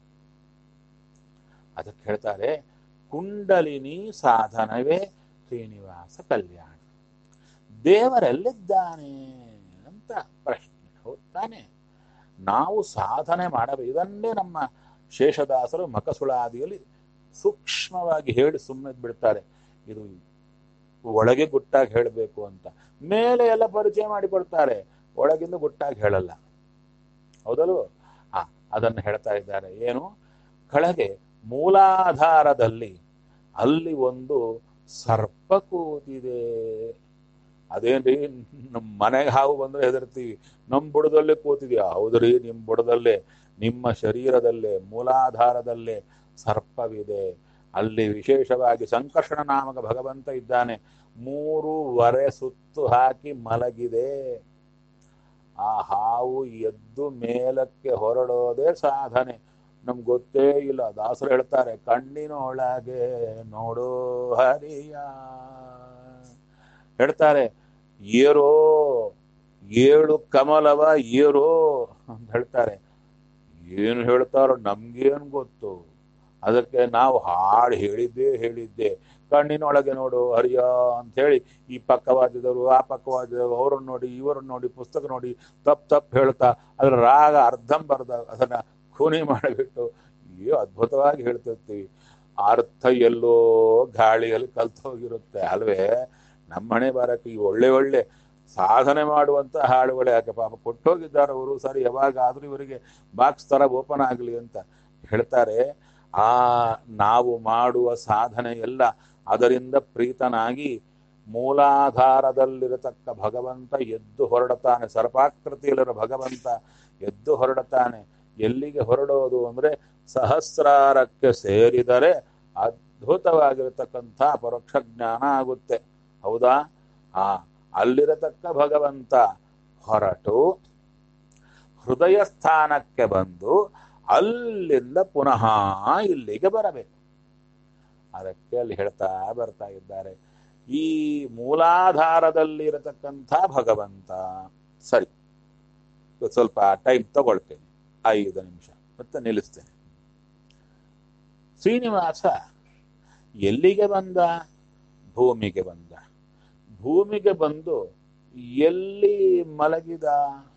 ಅದಕ್ಕೆ ಹೇಳ್ತಾರೆ ಕುಂಡಲಿನಿ ಸಾಧನವೇ ಶ್ರೀನಿವಾಸ ಕಲ್ಯಾಣ ದೇವರೆಲ್ಲಿದ್ದಾನೆ ಅಂತ ಪ್ರಶ್ನೆ ಹೌದ್ ತಾನೆ ನಾವು ಸಾಧನೆ ಮಾಡಬೇಕು ಇದನ್ನೇ ನಮ್ಮ ಶೇಷದಾಸರು ಮಕಸುಳಾದಿಯಲ್ಲಿ ಸೂಕ್ಷ್ಮವಾಗಿ ಹೇಳಿ ಸುಮ್ಮನೆ ಬಿಡ್ತಾರೆ ಇದು ಒಳಗೆ ಗುಟ್ಟಾಗಿ ಹೇಳಬೇಕು ಅಂತ ಮೇಲೆ ಎಲ್ಲ ಪರಿಚಯ ಮಾಡಿಕೊಡ್ತಾರೆ ಒಳಗಿಂದ ಗುಟ್ಟಾಗಿ ಹೇಳಲ್ಲ ಹೌದಲ್ವ ಆ ಅದನ್ನು ಹೇಳ್ತಾ ಇದ್ದಾರೆ ಏನು ಕೆಳಗೆ ಮೂಲಾಧಾರದಲ್ಲಿ ಅಲ್ಲಿ ಒಂದು ಸರ್ಪ ಕೂತಿದೆ ಅದೇನ್ರಿ ನಮ್ಮ ಮನೆಗೆ ಹಾವು ಬಂದ್ರೆ ಹೆದರ್ತೀವಿ ನಮ್ಮ ಬುಡದಲ್ಲೇ ಕೂತಿದ್ಯಾ ಹೌದ್ರಿ ನಿಮ್ಮ ಬುಡದಲ್ಲೇ ನಿಮ್ಮ ಶರೀರದಲ್ಲೇ ಮೂಲಾಧಾರದಲ್ಲೇ ಸರ್ಪವಿದೆ ಅಲ್ಲಿ ವಿಶೇಷವಾಗಿ ಸಂಕರ್ಷಣ ನಾಮಕ ಭಗವಂತ ಇದ್ದಾನೆ ಮೂರುವರೆ ಸುತ್ತು ಹಾಕಿ ಮಲಗಿದೆ ಆ ಹಾವು ಎದ್ದು ಮೇಲಕ್ಕೆ ಹೊರಡೋದೇ ಸಾಧನೆ ನಮ್ಗೆ ಗೊತ್ತೇ ಇಲ್ಲ ದಾಸರು ಹೇಳ್ತಾರೆ ಕಣ್ಣಿನೊಳಗೆ ನೋಡೋ ಹರಿಯ ಹೇಳ್ತಾರೆ ಏರೋ ಏಳು ಕಮಲವ ಏರೋ ಅಂತ ಹೇಳ್ತಾರೆ ಏನು ಹೇಳ್ತಾರೋ ನಮ್ಗೇನು ಗೊತ್ತು ಅದಕ್ಕೆ ನಾವು ಹಾಡು ಹೇಳಿದ್ದೆ ಹೇಳಿದ್ದೆ ಕಣ್ಣಿನೊಳಗೆ ನೋಡು ಹರಿಯ ಅಂತ ಹೇಳಿ ಈ ಪಕ್ಕವಾದಿದವರು ಆ ಪಕ್ಕವಾದಿದವರು ಅವ್ರನ್ನ ನೋಡಿ ಇವ್ರನ್ನ ನೋಡಿ ಪುಸ್ತಕ ನೋಡಿ ತಪ್ಪು ತಪ್ಪು ಹೇಳ್ತಾ ಅದರ ರಾಗ ಅರ್ಧಂಬರ್ಧ ಅದನ್ನ ಖೂನಿ ಮಾಡಿಬಿಟ್ಟು ಅಯ್ಯೋ ಅದ್ಭುತವಾಗಿ ಹೇಳ್ತಿರ್ತೀವಿ ಅರ್ಥ ಎಲ್ಲೋ ಗಾಳಿಯಲ್ಲಿ ಕಲ್ತು ಹೋಗಿರುತ್ತೆ ಅಲ್ವೇ ನಮ್ಮ ಹಣೆ ಬಾರಕ್ಕೆ ಈ ಒಳ್ಳೆ ಒಳ್ಳೆ ಸಾಧನೆ ಮಾಡುವಂತ ಹಾಡುಗಳು ಯಾಕೆ ಪಾಪ ಕೊಟ್ಟೋಗಿದ್ದಾರೆ ಅವರು ಸರಿ ಯಾವಾಗಾದ್ರೂ ಇವರಿಗೆ ಬಾಕ್ಸ್ ತರ ಓಪನ್ ಆಗಲಿ ಅಂತ ಹೇಳ್ತಾರೆ ಆ ನಾವು ಮಾಡುವ ಸಾಧನೆ ಎಲ್ಲ ಅದರಿಂದ ಪ್ರೀತನಾಗಿ ಮೂಲಾಧಾರದಲ್ಲಿರತಕ್ಕ ಭಗವಂತ ಎದ್ದು ಹೊರಡುತ್ತಾನೆ ಸರ್ಪಾಕೃತಿಯಲ್ಲಿರೋ ಭಗವಂತ ಎದ್ದು ಹೊರಡುತ್ತಾನೆ ಎಲ್ಲಿಗೆ ಹೊರಡೋದು ಅಂದ್ರೆ ಸಹಸ್ರಾರಕ್ಕೆ ಸೇರಿದರೆ ಅದ್ಭುತವಾಗಿರತಕ್ಕಂಥ ಪರೋಕ್ಷ ಜ್ಞಾನ ಆಗುತ್ತೆ ಹೌದಾ ಆ ಅಲ್ಲಿರತಕ್ಕ ಭಗವಂತ ಹೊರಟು ಹೃದಯ ಸ್ಥಾನಕ್ಕೆ ಬಂದು ಅಲ್ಲಿಂದ ಪುನಃ ಇಲ್ಲಿಗೆ ಬರಬೇಕು ಅದಕ್ಕೆ ಅಲ್ಲಿ ಹೇಳ್ತಾ ಬರ್ತಾ ಇದ್ದಾರೆ ಈ ಮೂಲಾಧಾರದಲ್ಲಿ ಇರತಕ್ಕಂಥ ಭಗವಂತ ಸರಿ ಇವತ್ತು ಸ್ವಲ್ಪ ಟೈಮ್ ತಗೊಳ್ತೇನೆ ಐದು ನಿಮಿಷ ಮತ್ತೆ ನಿಲ್ಲಿಸ್ತೇನೆ ಶ್ರೀನಿವಾಸ ಎಲ್ಲಿಗೆ ಬಂದ ಭೂಮಿಗೆ ಬಂದ ಭೂಮಿಗೆ ಬಂದು ಎಲ್ಲಿ ಮಲಗಿದ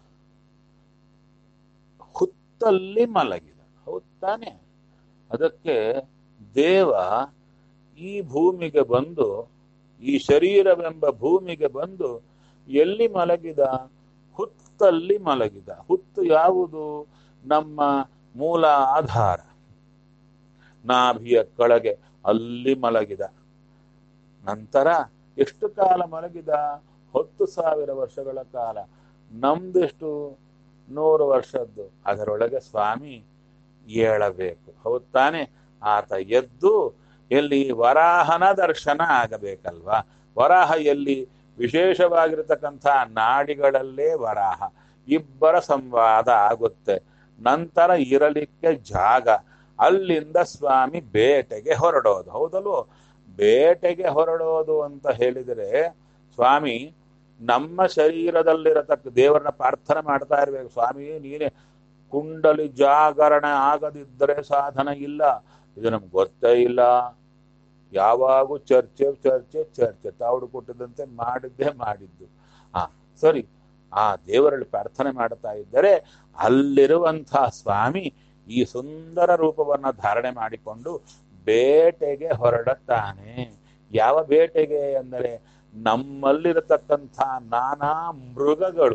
ಹುತ್ತಲ್ಲಿ ಮಲಗಿದ ಹೌದ್ ತಾನೆ ಅದಕ್ಕೆ ದೇವ ಈ ಭೂಮಿಗೆ ಬಂದು ಈ ಶರೀರವೆಂಬ ಭೂಮಿಗೆ ಬಂದು ಎಲ್ಲಿ ಮಲಗಿದ ಹುತ್ತಲ್ಲಿ ಮಲಗಿದ ಹುತ್ತು ಯಾವುದು ನಮ್ಮ ಮೂಲ ಆಧಾರ ನಾಭಿಯ ಕೆಳಗೆ ಅಲ್ಲಿ ಮಲಗಿದ ನಂತರ ಎಷ್ಟು ಕಾಲ ಮಲಗಿದ ಹತ್ತು ಸಾವಿರ ವರ್ಷಗಳ ಕಾಲ ನಮ್ದೆಷ್ಟು ನೂರು ವರ್ಷದ್ದು ಅದರೊಳಗೆ ಸ್ವಾಮಿ ಏಳಬೇಕು ಹೌದ್ ತಾನೆ ಆತ ಎದ್ದು ಎಲ್ಲಿ ವರಾಹನ ದರ್ಶನ ಆಗಬೇಕಲ್ವಾ ವರಾಹ ಎಲ್ಲಿ ವಿಶೇಷವಾಗಿರತಕ್ಕಂಥ ನಾಡಿಗಳಲ್ಲೇ ವರಾಹ ಇಬ್ಬರ ಸಂವಾದ ಆಗುತ್ತೆ ನಂತರ ಇರಲಿಕ್ಕೆ ಜಾಗ ಅಲ್ಲಿಂದ ಸ್ವಾಮಿ ಬೇಟೆಗೆ ಹೊರಡೋದು ಹೌದಲ್ವೋ ಬೇಟೆಗೆ ಹೊರಡೋದು ಅಂತ ಹೇಳಿದರೆ ಸ್ವಾಮಿ ನಮ್ಮ ಶರೀರದಲ್ಲಿರತಕ್ಕ ದೇವರನ್ನ ಪ್ರಾರ್ಥನೆ ಮಾಡ್ತಾ ಇರ್ಬೇಕು ಸ್ವಾಮಿ ನೀನೇ ಕುಂಡಲಿ ಜಾಗರಣೆ ಆಗದಿದ್ದರೆ ಸಾಧನ ಇಲ್ಲ ಇದು ನಮ್ಗೆ ಗೊತ್ತೇ ಇಲ್ಲ ಯಾವಾಗೂ ಚರ್ಚೆ ಚರ್ಚೆ ಚರ್ಚೆ ತಾವುಡು ಕೊಟ್ಟಿದ್ದಂತೆ ಮಾಡಿದ್ದೇ ಮಾಡಿದ್ದು ಆ ಸರಿ ಆ ದೇವರಲ್ಲಿ ಪ್ರಾರ್ಥನೆ ಮಾಡ್ತಾ ಇದ್ದರೆ ಅಲ್ಲಿರುವಂತಹ ಸ್ವಾಮಿ ಈ ಸುಂದರ ರೂಪವನ್ನ ಧಾರಣೆ ಮಾಡಿಕೊಂಡು ಬೇಟೆಗೆ ಹೊರಡುತ್ತಾನೆ ಯಾವ ಬೇಟೆಗೆ ಅಂದರೆ ನಮ್ಮಲ್ಲಿರತಕ್ಕಂಥ ನಾನಾ ಮೃಗಗಳು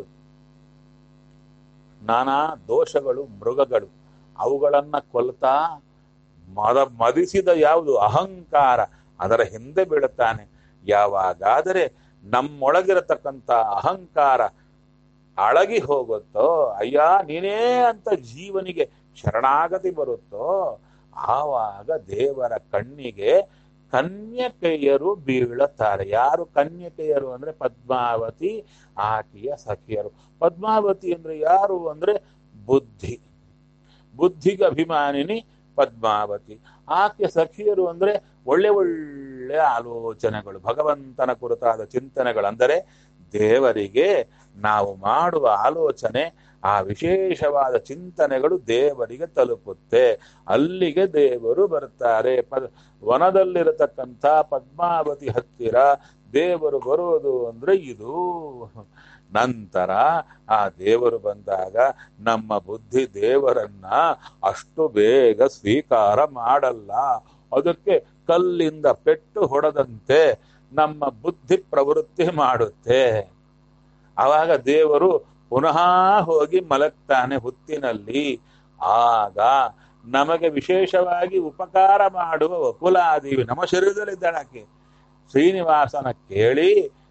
ನಾನಾ ದೋಷಗಳು ಮೃಗಗಳು ಅವುಗಳನ್ನ ಕೊಲ್ತಾ ಮದ ಮದಿಸಿದ ಯಾವುದು ಅಹಂಕಾರ ಅದರ ಹಿಂದೆ ಬೀಳುತ್ತಾನೆ ಯಾವಾಗಾದರೆ ನಮ್ಮೊಳಗಿರತಕ್ಕಂಥ ಅಹಂಕಾರ ಅಳಗಿ ಹೋಗುತ್ತೋ ಅಯ್ಯ ನೀನೇ ಅಂತ ಜೀವನಿಗೆ ಶರಣಾಗತಿ ಬರುತ್ತೋ ಆವಾಗ ದೇವರ ಕಣ್ಣಿಗೆ ಕನ್ಯಕೆಯರು ಬೀಳುತ್ತಾರೆ ಯಾರು ಕನ್ಯಕೆಯರು ಅಂದ್ರೆ ಪದ್ಮಾವತಿ ಆಕೆಯ ಸಖಿಯರು ಪದ್ಮಾವತಿ ಅಂದ್ರೆ ಯಾರು ಅಂದ್ರೆ ಬುದ್ಧಿ ಬುದ್ಧಿಗೆ ಅಭಿಮಾನಿನಿ ಪದ್ಮಾವತಿ ಆಕೆ ಸಖಿಯರು ಅಂದ್ರೆ ಒಳ್ಳೆ ಒಳ್ಳೆ ಆಲೋಚನೆಗಳು ಭಗವಂತನ ಕುರಿತಾದ ಚಿಂತನೆಗಳು ಅಂದರೆ ದೇವರಿಗೆ ನಾವು ಮಾಡುವ ಆಲೋಚನೆ ಆ ವಿಶೇಷವಾದ ಚಿಂತನೆಗಳು ದೇವರಿಗೆ ತಲುಪುತ್ತೆ ಅಲ್ಲಿಗೆ ದೇವರು ಬರ್ತಾರೆ ಪದ ವನದಲ್ಲಿರತಕ್ಕಂಥ ಪದ್ಮಾವತಿ ಹತ್ತಿರ ದೇವರು ಬರುವುದು ಅಂದ್ರೆ ಇದು ನಂತರ ಆ ದೇವರು ಬಂದಾಗ ನಮ್ಮ ಬುದ್ಧಿ ದೇವರನ್ನ ಅಷ್ಟು ಬೇಗ ಸ್ವೀಕಾರ ಮಾಡಲ್ಲ ಅದಕ್ಕೆ ಕಲ್ಲಿಂದ ಪೆಟ್ಟು ಹೊಡೆದಂತೆ ನಮ್ಮ ಬುದ್ಧಿ ಪ್ರವೃತ್ತಿ ಮಾಡುತ್ತೆ ಆವಾಗ ದೇವರು ಪುನಃ ಹೋಗಿ ಮಲಗ್ತಾನೆ ಹುತ್ತಿನಲ್ಲಿ ಆಗ ನಮಗೆ ವಿಶೇಷವಾಗಿ ಉಪಕಾರ ಮಾಡುವ ಕುಲಾದೇವಿ ನಮ್ಮ ಶರೀರದಲ್ಲಿದ್ದಾಳೆ ಆಕೆ ಶ್ರೀನಿವಾಸನ ಕೇಳಿ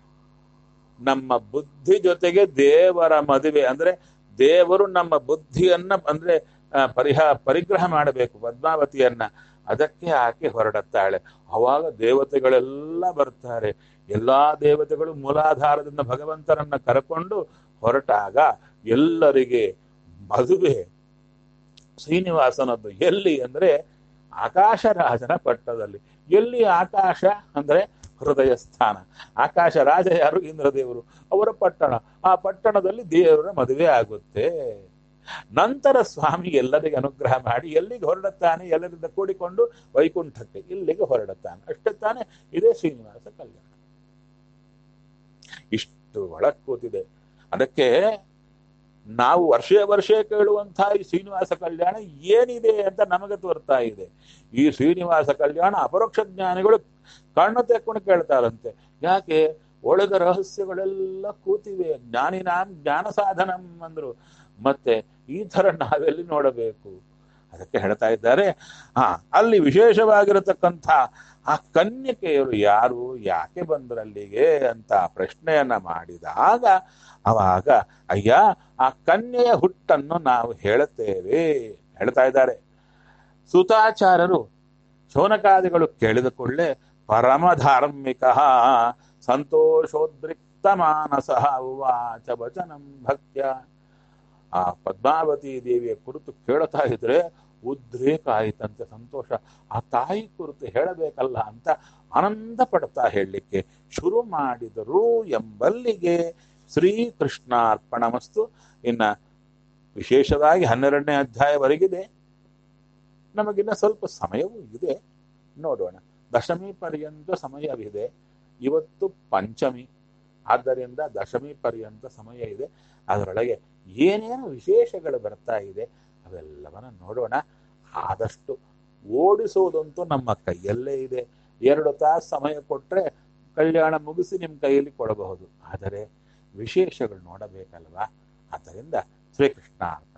ನಮ್ಮ ಬುದ್ಧಿ ಜೊತೆಗೆ ದೇವರ ಮದುವೆ ಅಂದ್ರೆ ದೇವರು ನಮ್ಮ ಬುದ್ಧಿಯನ್ನ ಅಂದ್ರೆ ಆ, ಪರಿಹ ಪರಿಗ್ರಹ ಮಾಡಬೇಕು ಪದ್ಮಾವತಿಯನ್ನ ಅದಕ್ಕೆ ಆಕೆ ಹೊರಡುತ್ತಾಳೆ ಅವಾಗ ದೇವತೆಗಳೆಲ್ಲ ಬರ್ತಾರೆ ಎಲ್ಲಾ ದೇವತೆಗಳು ಮೂಲಾಧಾರದಿಂದ ಭಗವಂತನನ್ನ ಕರಕೊಂಡು ಹೊರಟಾಗ ಎಲ್ಲರಿಗೆ ಮದುವೆ ಶ್ರೀನಿವಾಸನದ್ದು ಎಲ್ಲಿ ಅಂದ್ರೆ ಆಕಾಶರಾಜನ ಪಟ್ಟದಲ್ಲಿ ಎಲ್ಲಿ ಆಕಾಶ ಅಂದ್ರೆ ಹೃದಯ ಸ್ಥಾನ ಆಕಾಶ ರಾಜ ಯಾರು ಇಂದ್ರದೇವರು ಅವರ ಪಟ್ಟಣ ಆ ಪಟ್ಟಣದಲ್ಲಿ ದೇವರ ಮದುವೆ ಆಗುತ್ತೆ ನಂತರ ಸ್ವಾಮಿ ಎಲ್ಲರಿಗೆ ಅನುಗ್ರಹ ಮಾಡಿ ಎಲ್ಲಿಗೆ ಹೊರಡುತ್ತಾನೆ ಎಲ್ಲರಿಂದ ಕೂಡಿಕೊಂಡು ವೈಕುಂಠಕ್ಕೆ ಇಲ್ಲಿಗೆ ಹೊರಡುತ್ತಾನೆ ಅಷ್ಟೇ ತಾನೆ ಇದೇ ಶ್ರೀನಿವಾಸ ಕಲ್ಯಾಣ ಇಷ್ಟು ಒಳಗ್ ಕೂತಿದೆ ಅದಕ್ಕೆ ನಾವು ವರ್ಷ ವರ್ಷ ಕೇಳುವಂತಹ ಈ ಶ್ರೀನಿವಾಸ ಕಲ್ಯಾಣ ಏನಿದೆ ಅಂತ ನಮಗೆ ತೋರ್ತಾ ಇದೆ ಈ ಶ್ರೀನಿವಾಸ ಕಲ್ಯಾಣ ಅಪರೋಕ್ಷ ಜ್ಞಾನಿಗಳು ಕಣ್ಣು ತೆಕ್ಕೊಂಡು ಕೇಳ್ತಾರಂತೆ ಯಾಕೆ ಒಳಗ ರಹಸ್ಯಗಳೆಲ್ಲ ಕೂತಿವೆ ಜ್ಞಾನಿನಾಂ ಜ್ಞಾನ ಸಾಧನಂ ಅಂದ್ರು ಮತ್ತೆ ಈ ತರ ನಾವೆಲ್ಲಿ ನೋಡಬೇಕು ಅದಕ್ಕೆ ಹೇಳ್ತಾ ಇದ್ದಾರೆ ಹಾ ಅಲ್ಲಿ ವಿಶೇಷವಾಗಿರತಕ್ಕಂಥ ಆ ಕನ್ಯಕೆಯರು ಯಾರು ಯಾಕೆ ಬಂದ್ರಲ್ಲಿಗೆ ಅಂತ ಪ್ರಶ್ನೆಯನ್ನ ಮಾಡಿದಾಗ ಅವಾಗ ಅಯ್ಯ ಆ ಕನ್ಯೆಯ ಹುಟ್ಟನ್ನು ನಾವು ಹೇಳುತ್ತೇವೆ ಹೇಳ್ತಾ ಇದ್ದಾರೆ ಸುತಾಚಾರರು ಶೌನಕಾದಿಗಳು ಕೇಳಿದ ಕೂಡಲೇ ಪರಮ ಧಾರ್ಮಿಕ ಸಂತೋಷೋದ್ರಿಕ್ತ ಮಾನಸ ಉವಾಚ ವಚನಂ ಭಕ್ತ್ಯ ಆ ಪದ್ಮಾವತಿ ದೇವಿಯ ಕುರಿತು ಕೇಳ್ತಾ ಇದ್ರೆ ಉದ್ರೇಕ ಆಯಿತಂತೆ ಸಂತೋಷ ಆ ತಾಯಿ ಕುರಿತು ಹೇಳಬೇಕಲ್ಲ ಅಂತ ಆನಂದ ಪಡ್ತಾ ಹೇಳಲಿಕ್ಕೆ ಶುರು ಮಾಡಿದರು ಎಂಬಲ್ಲಿಗೆ ಶ್ರೀಕೃಷ್ಣಾರ್ಪಣಮಸ್ತು ಇನ್ನ ವಿಶೇಷವಾಗಿ ಹನ್ನೆರಡನೇ ಅಧ್ಯಾಯವರೆಗಿದೆ ನಮಗಿನ್ನ ಸ್ವಲ್ಪ ಸಮಯವೂ ಇದೆ ನೋಡೋಣ ದಶಮಿ ಪರ್ಯಂತ ಸಮಯವಿದೆ ಇವತ್ತು ಪಂಚಮಿ ಆದ್ದರಿಂದ ದಶಮಿ ಪರ್ಯಂತ ಸಮಯ ಇದೆ ಅದರೊಳಗೆ ಏನೇನು ವಿಶೇಷಗಳು ಬರ್ತಾ ಇದೆ ಅವೆಲ್ಲವನ್ನ ನೋಡೋಣ ಆದಷ್ಟು ಓಡಿಸೋದಂತೂ ನಮ್ಮ ಕೈಯಲ್ಲೇ ಇದೆ ಎರಡು ತಾಸು ಸಮಯ ಕೊಟ್ಟರೆ ಕಲ್ಯಾಣ ಮುಗಿಸಿ ನಿಮ್ಮ ಕೈಯಲ್ಲಿ ಕೊಡಬಹುದು ಆದರೆ ವಿಶೇಷಗಳು ನೋಡಬೇಕಲ್ವಾ ಆದ್ದರಿಂದ ಶ್ರೀಕೃಷ್ಣ